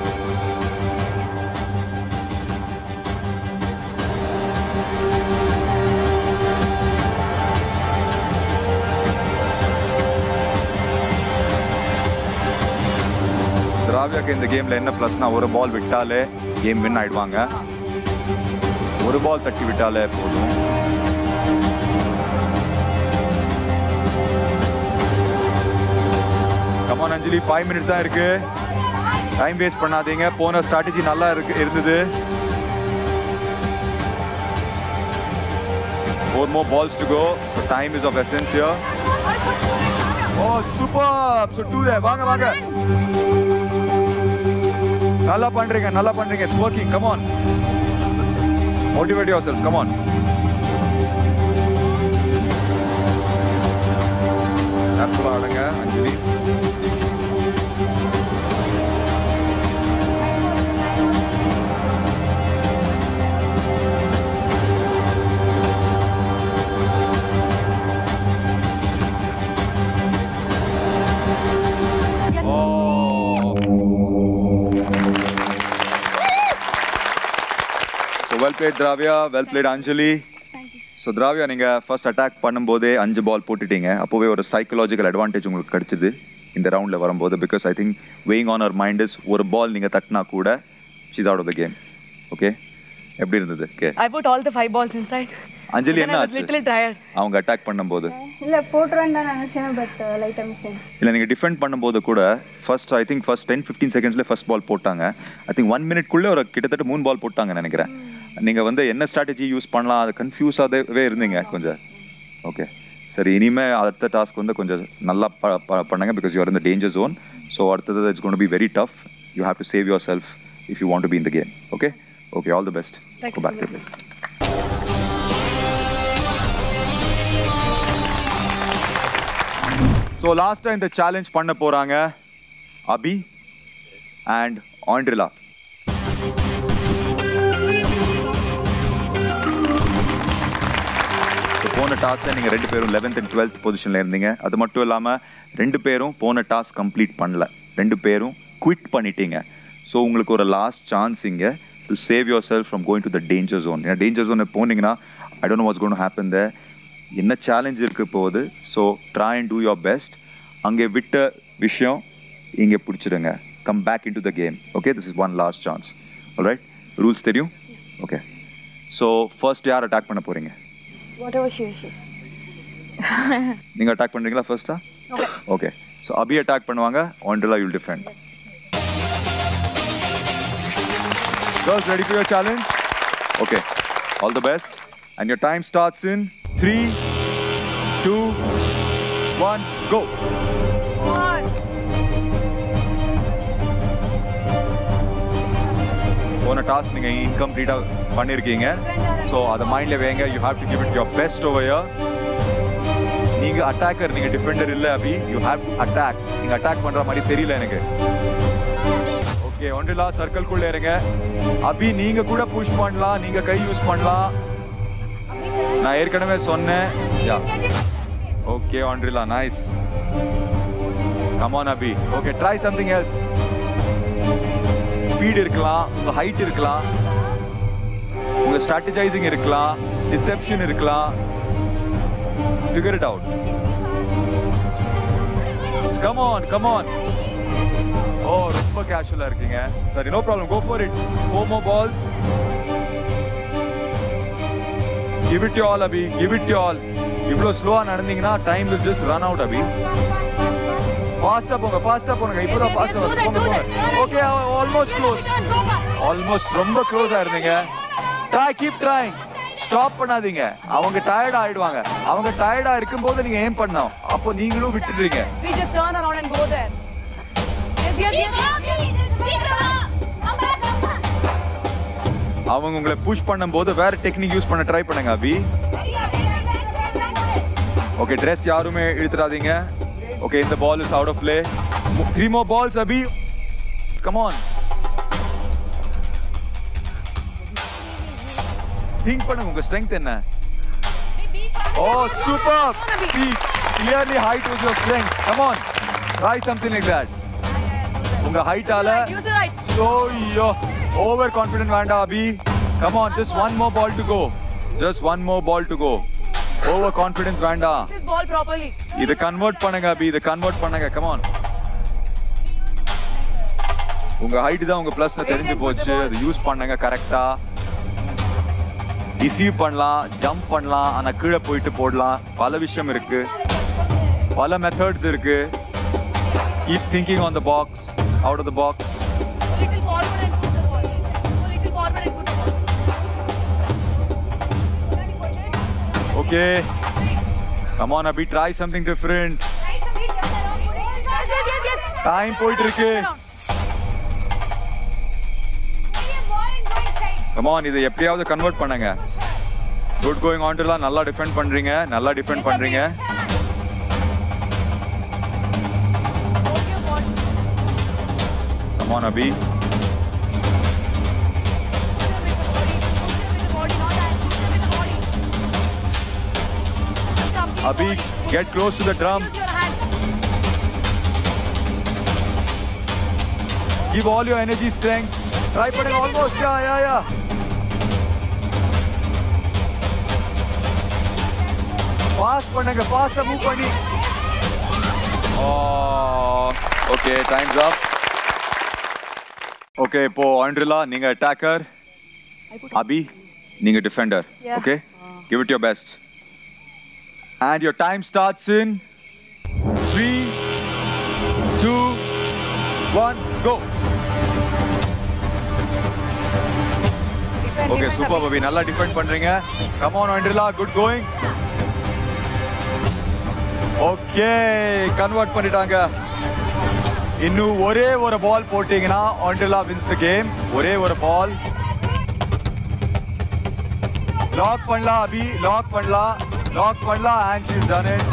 திராவியாக்கு இந்த கேம்ல என்ன ப்ளஸ்னா ஒரு பால் விட்டாலே கேம் வின் ஆயிடுவாங்க ஒரு பால் தட்டி விட்டாலே போதும் கமான் அஞ்சலி ஃபைவ் மினிட்ஸ் தான் இருக்கு டைம் வேஸ்ட் பண்ணாதீங்க போன ஸ்ட்ராட்டஜி நல்லா இருக்கு இருந்தது Four more balls to go. So time is of essence here. Oh, super! So two there. வாங்க வாங்க. நல்லா பண்றீங்க நல்லா பண்றீங்க it's working come on motivate yourself come on நேச்சுரலா ஆடுங்க Anjali so well played Dravya well played Anjali so Dravya நீங்கள் first attack பண்ணும்போதே அஞ்சு பால் போட்டுட்டீங்க அப்போவே ஒரு சைக்கலாஜிக்கல் அட்வான்டேஜ் உங்களுக்கு கிடைச்சிது இந்த ரவுண்டில் வரும்போது because I think weighing on her mind is ஒரு பால் நீங்கள் தட்டினா கூட she's out of the game okay எப்படி இருந்தது okay I put all the five balls inside. Anjali Then என்ன I was ஆச்சு little tired. அவங்க அட்டாக் பண்ணும்போது இல்லை போட்டுருவேன் தான் நினச்சேன் பட் லைட்டாக மிஸ்டேக் இல்லை நீங்கள் டிஃபெண்ட் பண்ணும்போது கூட first I think first ten fifteen செகண்ட்ஸ்ல ஃபர்ஸ்ட் பால் போட்டாங்க ஐ திங்க் ஒன் மினிட்குள்ளே ஒரு கிட்டத்தட்ட மூணு பால் போட்டாங்க நினைக்கிறேன் நீங்கள் வந்து என்ன ஸ்ட்ராட்டஜி யூஸ் பண்ணலாம் அது கன்ஃபியூஸாகவே இருந்தீங்க கொஞ்சம் ஓகே சரி இனிமே அடுத்த டாஸ்க் வந்து கொஞ்சம் நல்லா ப ப- பண்ணுங்க பிகாஸ் யூஆர் இந்த டேஞ்சர் ஜோன் ஸோ அடுத்தது it's gonna be very tough you have to save yourself if you want to be இந்த game okay okay all the best Thank go you so back to much. So லாஸ்ட்டாக இந்த challenge பண்ண போகிறாங்க அபி and ஆண்ட்ரிலா போன டாஸ்க்ல நீங்க ரெண்டு பேரும் eleventh and twelfth பொசிஷன்ல இருந்தீங்க அது மட்டும் இல்லாம ரெண்டு பேரும் போன டாஸ்க் கம்ப்ளீட் பண்ணல ரெண்டு பேரும் குவிட் பண்ணிட்டீங்க ஸோ உங்களுக்கு ஒரு லாஸ்ட் சான்ஸ் இங்க to save yourself from going to the danger zone ஏன்னா டேஞ்சர் ஜோன் போனீங்கன்னா I don't what's gonna happen the என்ன சேலஞ்ச் இருக்கு போகுது so try and do your best அங்கே விட்ட விஷயம் இங்கே பிடிச்சிடுங்க come back into the game okay this is one last chance right rules தெரியும் ஓகே ஸோ ஃபர்ஸ்ட் யார் அட்டாக் பண்ண போறீங்க Whatever she wishes. நீங்க அட்டாக் பண்றீங்களா ஃபர்ஸ்டா ஓகே ஸோ அபி அட்டாக் பண்ணுவாங்க Aindrila you'll defend Girls, ready for your challenge? Okay. All the best. And your time starts in three, two, one, go. போன task நீங்க இன்கம்ப்ளீட்டா பண்ணிருக்கீங்க ஸோ அதை மைண்ட்ல வைங்க you have to give it your best over நீங்க attacker நீங்க defender இல்ல Abhi you have to attack நீங்க அட்டாக் பண்ற மாதிரி தெரியல எனக்கு ஓகே ஒன்றிலா சர்க்கிள்குள்ள இருங்க அபி நீங்க கூட புஷ் பண்ணலாம் நீங்க கை யூஸ் பண்ணலாம் நான் ஏற்கனவே சொன்னேன் yeah okay Aindrila nice come on Abhi okay try something else speed இருக்கலாம் உங்க ஹைட் இருக்கலாம் உங்க ஸ்ட்ராட்டஜைசிங் இருக்கலாம் டிசெப்ஷன் இருக்கலாம் figure it out come on come on oh ரொம்ப கேஷுவலா இருக்கீங்க சரி no problem go for it four more balls give it you all Abhi give it you all இவ்வளோ ஸ்லோவா நடந்தீங்கன்னா time will just run out Abhi ஃபாஸ்டா போங்க ஃபாஸ்டா போங்க இப்போதான் ஃபாஸ்டா போங்க போங்க ஓகே ஆல்மோஸ்ட் க்ளோஸ் ஆல்மோஸ்ட் ரொம்ப க்ளோஸா இருந்தீங்க ட்ரை கீப் ட்ரைங் ஸ்டாப் பண்ணாதீங்க அவங்க டயர்ட் ஆயிடுவாங்க அவங்க டயர்டா இருக்கும்போது நீங்க ஏம் பண்ணணும் அப்போ நீங்களும் விட்டுடுறீங்க We just turn around and go there. Yes, yes, yes. அவங்க உங்களை புஷ் பண்ணும்போது வேற டெக்னிக் யூஸ் பண்ண ட்ரை பண்ணுங்க அபி ஓகே ட்ரெஸ் யாருமே இழுத்துறாதீங்க ஓகே இந்த ball is out of play three more balls Abhi come on think பண்ணுங்க உங்க ஸ்ட்ரெங்த் என்ன oh super speak clearly height was your strength come on try something like that உங்க ஹைட்டால Use the right. So, yo, overconfident Vanda Abhi. Come on, just one more ball to go. Just one more ball to go. Overconfidence Vanda. This ball properly. இதை convert பண்ணுங்க அபி இதை convert பண்ணுங்க come on உங்க height தான் உங்க plus தெரிஞ்சு போச்சு அது யூஸ் பண்ணுங்க கரெக்டா ரிசீவ் பண்ணலாம் ஜம்ப் பண்ணலாம் ஆனா கீழே போயிட்டு போடலாம் பல விஷயம் இருக்கு பல மெத்தட்ஸ் இருக்கு keep thinking on the box out of the box Little forward and put the ball. Go little forward and put the ball. Okay come on Abhi try something different Yes, yes, yes, yes. Time போயிட்டு இருக்கு come on இதை எப்படியாவது convert பண்ணுங்க good going ஆன்ட்டுலாம் நல்லா defend பண்றீங்க நல்லா defend பண்றீங்க come on Abhi Abhi get close to the drum Give all your energy, strength. Try putting almost. Yeah, yeah, yeah. Fast பண்ணுங்க fast move பண்ணி Oh, okay, time's up. Okay, இப்போ ஆண்ட்ரிலா நீங்க attacker Abhi நீங்க defender okay give it your best and your time starts in three two one go okay super பபி நல்லா defend பண்றீங்க come on Aindrila good going okay convert பண்ணிட்டாங்க இன்னும் ஒரே ஒரு பால் போட்டீங்கன்னா ஆண்ட்ரிலா வின்ஸ் த கேம் ஒரே ஒரு பால் லாக் பண்ணலாம் அபி லாக் பண்ணலாம் லாக் பண்ணலாம் and she's done it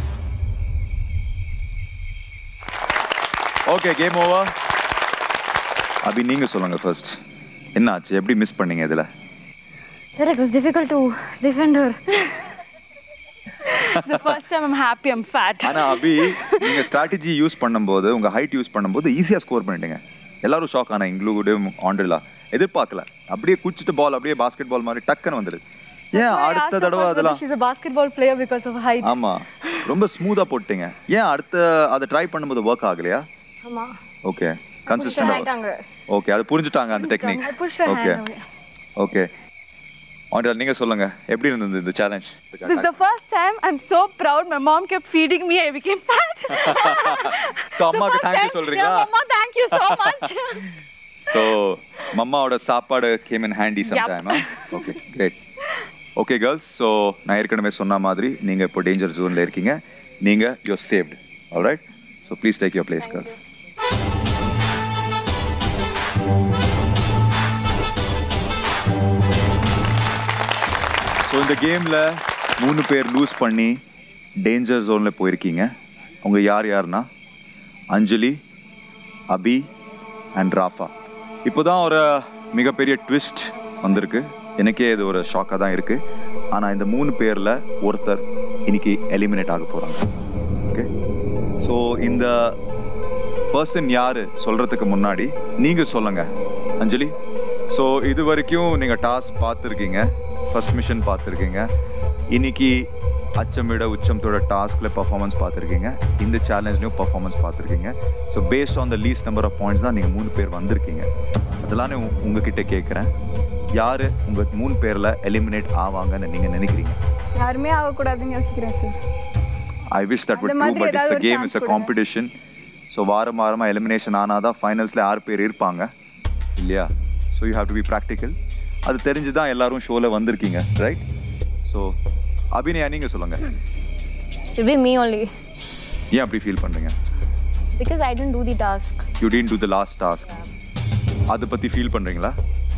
okay game over Abhi நீங்க சொல்லுங்க ஃபர்ஸ்ட் என்னாச்சு எப்படி மிஸ் பண்ணீங்க இதுல Sir, it was difficult to defend her. the first time I'm happy I'm fat. ஆனா அபி நீங்க ஸ்ட்ராட்டஜி யூஸ் பண்ணும்போது உங்க ஹைட் யூஸ் பண்ணும்போது ஈஸியா ஸ்கோர் பண்ணிட்டீங்க எல்லாரும் ஷாக் ஆனா இங்க்ளூடு ஆண்ட்ரிலா எதிர்பார்க்கல அப்படியே குச்சிட்டு பால் அப்படியே பாஸ்கெட் பால் மாதிரி டக்குன்னு வந்துடுது ஏன் அடுத்த தடவை அதெல்லாம் She's a basketball player because of height. ஆமா ரொம்ப ஸ்மூதா போட்டீங்க ஏன் அடுத்த அதை ட்ரை பண்ணும்போது ஒர்க் ஆகலையா ஆமா ஓகே கன்சிஸ்டன்ட் ஆயிட்டாங்க ஓகே அது புரிஞ்சுட்டாங்க அந்த technique I pushed her okay hand away. Okay Andrila நீங்க சொல்லுங்க எப்படி இருந்தது இந்த challenge This is the first time I'm so proud. My mom kept feeding me. I became fat. So, அம்மாக்கு first thank you time- சொல்றீங்களா? Yeah, Mama, thank you so much. So மம்மாவோட சாப்பாடு came in handy sometime okay great okay girls so நான் ஏற்கனவே சொன்ன மாதிரி நீங்கள் இப்போ டேஞ்சர் ஜோனில் இருக்கீங்க நீங்கள் you're saved alright so please take your place girls so இந்த கேமில் மூணு பேர் லூஸ் பண்ணி டேஞ்சர் ஜோனில் போயிருக்கீங்க அவங்க யார் யாருன்னா அஞ்சலி அபி அண்ட் ராஃபா இப்போதான் ஒரு மிகப்பெரிய ட்விஸ்ட் வந்திருக்கு எனக்கே இது ஒரு ஷாக்காக தான் இருக்கு ஆனால் இந்த மூணு பேரில் ஒருத்தர் இன்னைக்கு எலிமினேட் ஆக போகிறாங்க ஓகே ஸோ இந்த பர்சன் யாரு சொல்றதுக்கு முன்னாடி நீங்க சொல்லுங்க அஞ்சலி ஸோ இது வரைக்கும் நீங்க டாஸ்க் பார்த்துருக்கீங்க ஃபர்ஸ்ட் மிஷன் பார்த்துருக்கீங்க இன்னைக்கு அச்சமிட உச்சமத்தோட டாஸ்க்ல பர்ஃபார்மன்ஸ் பார்த்துருக்கீங்க இந்த சேலஞ்ச்லையும் பர்ஃபார்மன்ஸ் பார்த்துருக்கீங்க so based on the least number of points தான் நீங்கள் மூணு பேர் வந்திருக்கீங்க அதெல்லாம் நான் உங்க- உங்ககிட்ட கேட்குறேன் யாரு உங்க மூணு பேர்ல எலிமினேட் ஆவாங்கன்னு நீங்க நினைக்கிறீங்க யாருமே ஆகக்கூடாதுன்னு யோசிக்கிறேன் sir I wish that would அந்த true மாதிரி பட் ஏதாவது இட்ஸ் ஒரு கேம் chance இட்ஸ் அ கொடுங்க. காம்படிஷன் ஸோ வாரம் வாரமா எலிமினேஷன் ஆனாதான் ஃபைனல்ஸ்ல ஆறு பேர் இருப்பாங்க இல்லையா so you have to be practical அது தெரிஞ்சு தான் எல்லாரும் ஷோல வந்திருக்கீங்க ரைட் ஸோ அபிநயா நீங்க சொல்லுங்க should be me only ஏன் அப்படி ஃபீல் பண்றீங்க because I didn't do the task. You didn't do the last task அதை பத்தி ஃபீல் பண்றீங்களா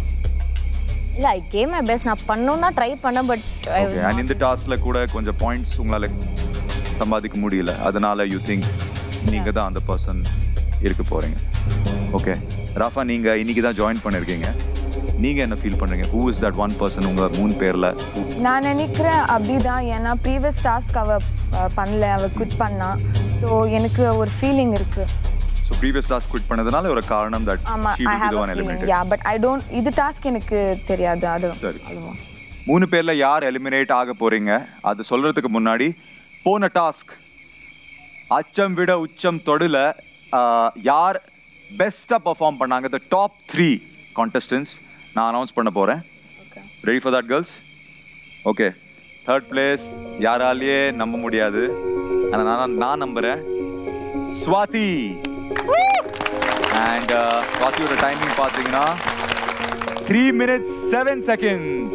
இல்ல ஐ கேம் மை பெஸ்ட் நான் பண்ணணும் தான் ட்ரை பண்ணேன் பட் ஐ ஓகே அண்ட் இந்த டாஸ்க்ல கூட கொஞ்சம் பாயிண்ட்ஸ் உங்களால சம்பாதிக்க முடியல அதனால யூ திங்க் நீங்க தான் அந்த பர்சன் இருக்க போறீங்க ஓகே ராஃபா நீங்க இன்னைக்கு தான் ஜாயின் பண்ணிருக்கீங்க நீங்க என்ன ஃபீல் பண்றீங்க who is that one person உங்க மூணு பேர்ல நான் நினைக்கிறேன் அப்படிதான் ஏன்னா ப்ரீவியஸ் டாஸ்க் அவ அஹ், பண்ணல அவ குட் பண்ணா ஸோ எனக்கு ஒரு ஃபீலிங் இருக்கு ஸோ ப்ரீவியஸ் டாஸ்க் குவிட் பண்ணதுனால ஒரு காரணம் தட் ஆமா she I will be have the a one feeling eliminated yeah but I don't இது டாஸ்க் எனக்கு தெரியாது அது சரி அதுவும் மூணு பேர்ல யார் எலிமினேட் ஆக போறீங்க அது சொல்றதுக்கு முன்னாடி போன டாஸ்க் அச்சம் விட உச்சம் தொடுல ஆஹ், யார் பெஸ்ட்டாக பர்ஃபார்ம் பண்ணாங்க த டாப் த்ரீ கான்டெஸ்டன்ஸ் நான் அனௌன்ஸ் பண்ண போகிறேன் ready for that girls okay third place யாராலேயே நம்ப முடியாது ஆனால் நான் நான் நம்புகிறேன் ஸ்வாதி அண்ட் ஸ்வாதியோட டைமிங் பார்த்தீங்கன்னா த்ரீ மினிட்ஸ் செவன் செகண்ட்ஸ்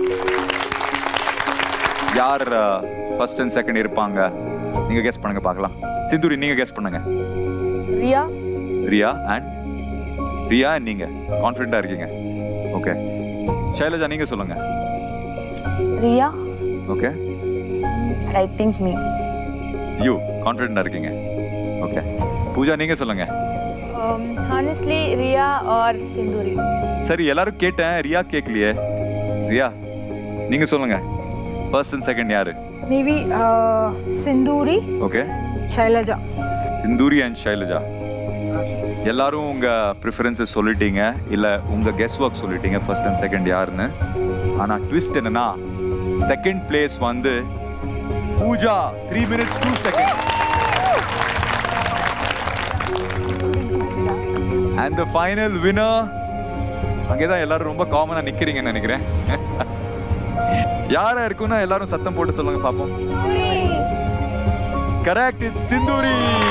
யார் ஃபர்ஸ்ட் அண்ட் செகண்ட் இருப்பாங்க நீங்க கெஸ் பண்ணுங்க பார்க்கலாம் சிந்துரி நீங்க கெஸ் பண்ணுங்க ரியா ரியா அண்ட் ரியா and நீங்க கான்ஃபிடென்ட்டா இருக்கீங்க ஓகே ஷைலஜா நீங்க சொல்லுங்க Riya okay I think me you கான்ஃபிடென்ட்டா இருக்கீங்க ஓகே பூஜா நீங்க சொல்லுங்க ஹானஸ்ட்லி ரியா ஆர் சிந்துரி சரி எல்லாரும் கேட்டேன் ரியா கேட்கலையே ரியா நீங்க சொல்லுங்க ஃபர்ஸ்ட் அண்ட் செகண்ட் யாரு maybe Sindhuri okay Sailaja Sindhuri and Shailaja எல்லாரும் உங்க ப்ரிஃபரன்ஸஸ் சொல்லிட்டீங்க இல்ல உங்க கெஸ் ஒர்க் சொல்லிட்டீங்க ஃபர்ஸ்ட் அண்ட் செகண்ட் யாருன்னு ஆனா ட்விஸ்ட் என்னன்னா செகண்ட் பிளேஸ் வந்து Pooja three minutes two second and the final winner அங்கேதான் எல்லாரும் ரொம்ப காமனா நிக்கிறீங்கன்னு நினைக்கிறேன் யாரா இருக்குன்னா எல்லாரும் சத்தம் போட்டு சொல்லுங்க பாப்போம் correct it's Sindhuri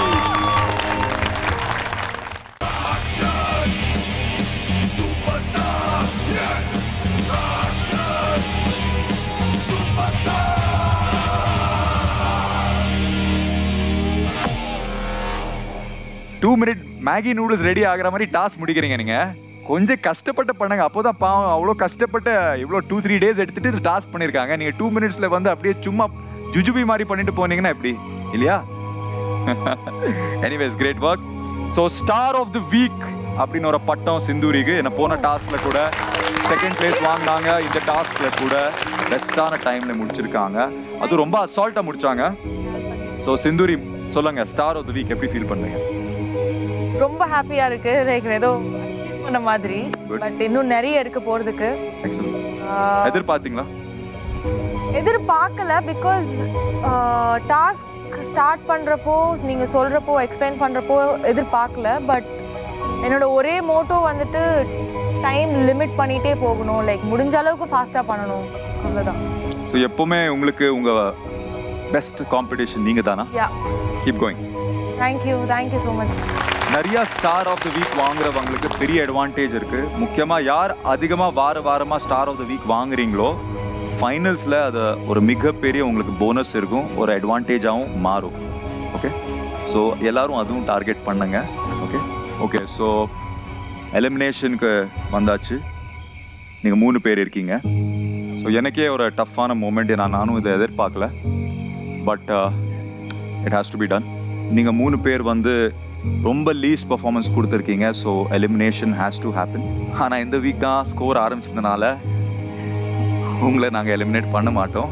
two minute Maggi noodles ready ஆகுற மாதிரி டாஸ்க் முடிக்கிறீங்க நீங்க கொஞ்சம் கஷ்டப்பட்டு பண்ணுங்க அப்போதான் பாவம் அவ்வளோ கஷ்டப்பட்டு இவ்வளோ டூ த்ரீ டேஸ் எடுத்துட்டு டாஸ்க் பண்ணியிருக்காங்க நீங்க டூ மினிட்ஸ்ல வந்து அப்படியே சும்மா ஜுஜுபி மாதிரி பண்ணிட்டு போனீங்கன்னா எப்படி இல்லையா anyways great work so star of the week அப்படின்னு ஒரு பட்டம் சிந்தூரிக்கு என்ன போன டாஸ்க்ல கூட செகண்ட் பிளேஸ் வாங்கினாங்க இந்த டாஸ்க்ல கூட பெஸ்டான டைம்ல முடிச்சிருக்காங்க அது ரொம்ப அசால்ட்டா முடிச்சாங்க ஸோ சிந்தூரி சொல்லுங்க ஸ்டார் ஆஃப் தி வீக் எப்படி ஃபீல் பண்றீங்க ரொம்ப ஹாப்பியா இருக்கு லைக் ஏதோ பண்ண மாதிரி Good. பட் இன்னும் நிறைய இருக்கு போறதுக்கு ஆஹ், எதிர்பார்த்தீங்களா எதிர்பார்க்கல பிகாஸ் டாஸ்க் ஸ்டார்ட் பண்றப்போ நீங்க சொல்றப்போ எக்ஸ்பிளைன் பண்றப்போ எதிர்பார்க்கல பட் என்னோட ஒரே மோட்டோ வந்துட்டு டைம் லிமிட் பண்ணிட்டே போகணும் லைக் முடிஞ்ச அளவுக்கு ஃபாஸ்டா பண்ணணும் அவ்வளவுதான் ஸோ எப்பவுமே உங்களுக்கு உங்க பெஸ்ட் காம்படிஷன் நீங்க தானா yeah keep going thank you thank you so much நிறைய ஸ்டார் ஆஃப் த வீக் வாங்குறவங்களுக்கு பெரிய அட்வான்டேஜ் இருக்கு முக்கியமா யார் அதிகமா வார வாரமா ஸ்டார் ஆஃப் த வீக் வாங்குறீங்களோ ஃபைனல்ஸ்ல அது ஒரு மிகப்பெரிய உங்களுக்கு போனஸ் இருக்கும் ஒரு அட்வான்டேஜாகவும் மாறும் ஓகே ஸோ எல்லாரும் அதுவும் டார்கெட் பண்ணுங்க ஓகே ஓகே ஸோ எலிமினேஷனுக்கு வந்தாச்சு நீங்கள் மூணு பேர் இருக்கீங்க ஸோ எனக்கே ஒரு டஃப்பான மூமெண்ட் நான் நானும் இதை எதிர்பார்க்கல but it has to be done நீங்கள் மூணு பேர் வந்து ரொம்ப லீஸ்ட் பர்ஃபார்மன்ஸ் கொடுத்துருக்கீங்க so elimination has to happen ஆனால் இந்த வீக் தான் ஸ்கோர் ஆரம்பிச்சதுனால உங்களை நாங்கள் எலிமினேட் பண்ண மாட்டோம்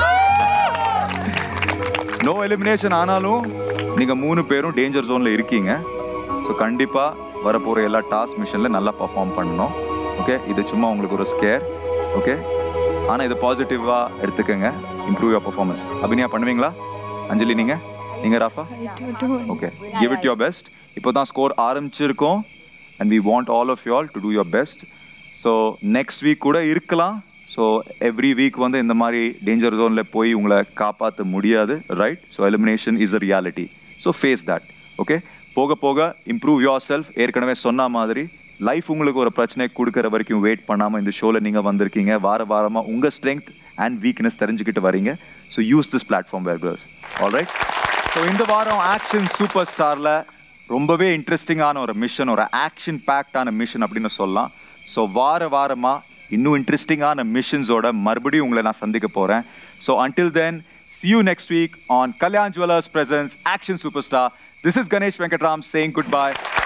நோ எலிமினேஷன் ஆனாலும் நீங்கள் மூணு பேரும் டேஞ்சர் ஜோனில் இருக்கீங்க ஸோ கண்டிப்பாக வரப்போகிற எல்லா டாஸ்க் மிஷனில் நல்லா பர்ஃபார்ம் பண்ணணும் ஓகே இது சும்மா உங்களுக்கு ஒரு ஸ்கேர் ஓகே ஆனால் இது பாசிட்டிவாக எடுத்துக்கங்க இம்ப்ரூவ் யோர் பர்ஃபார்மன்ஸ் அபினியா பண்ணுவீங்களா அஞ்சலி நீங்கள் நீங்கள் ராஃபா okay give it your best இப்போ தான் ஸ்கோர் ஆரம்பிச்சிருக்கோம் and we want all of you all to do your best so next week கூட இருக்கலாம் ஸோ எவ்ரி வீக் வந்து இந்த மாதிரி டேஞ்சர் ஜோனில் போய் உங்களை காப்பாற்ற முடியாது right so elimination is a reality so face that okay போக போக இம்ப்ரூவ் யோர் செல்ஃப் ஏற்கனவே சொன்ன மாதிரி லைஃப் உங்களுக்கு ஒரு பிரச்சனை கொடுக்குற வரைக்கும் வெயிட் பண்ணாமல் இந்த ஷோவில் நீங்கள் வந்திருக்கீங்க வார வாரமாக உங்கள் ஸ்ட்ரென்த் அண்ட் வீக்னஸ் தெரிஞ்சுக்கிட்டு வரீங்க so use this platform where girls alright so இந்த வாரம் ஆக்ஷன் சூப்பர் ஸ்டாரில் ரொம்பவே இன்ட்ரெஸ்டிங்கான ஒரு மிஷன் ஒரு ஆக்ஷன் பேக்டான மிஷன் அப்படின்னு சொல்லலாம் ஸோ வார வாரமாக இன்னும் இன்ட்ரெஸ்டிங்கான மிஷன்ஸோட மறுபடியும் உங்களை நான் சந்திக்க போகிறேன் so until then see you next week on Kalyan Jewelers Presents Action Superstar. This is Ganesh Venkatram saying goodbye.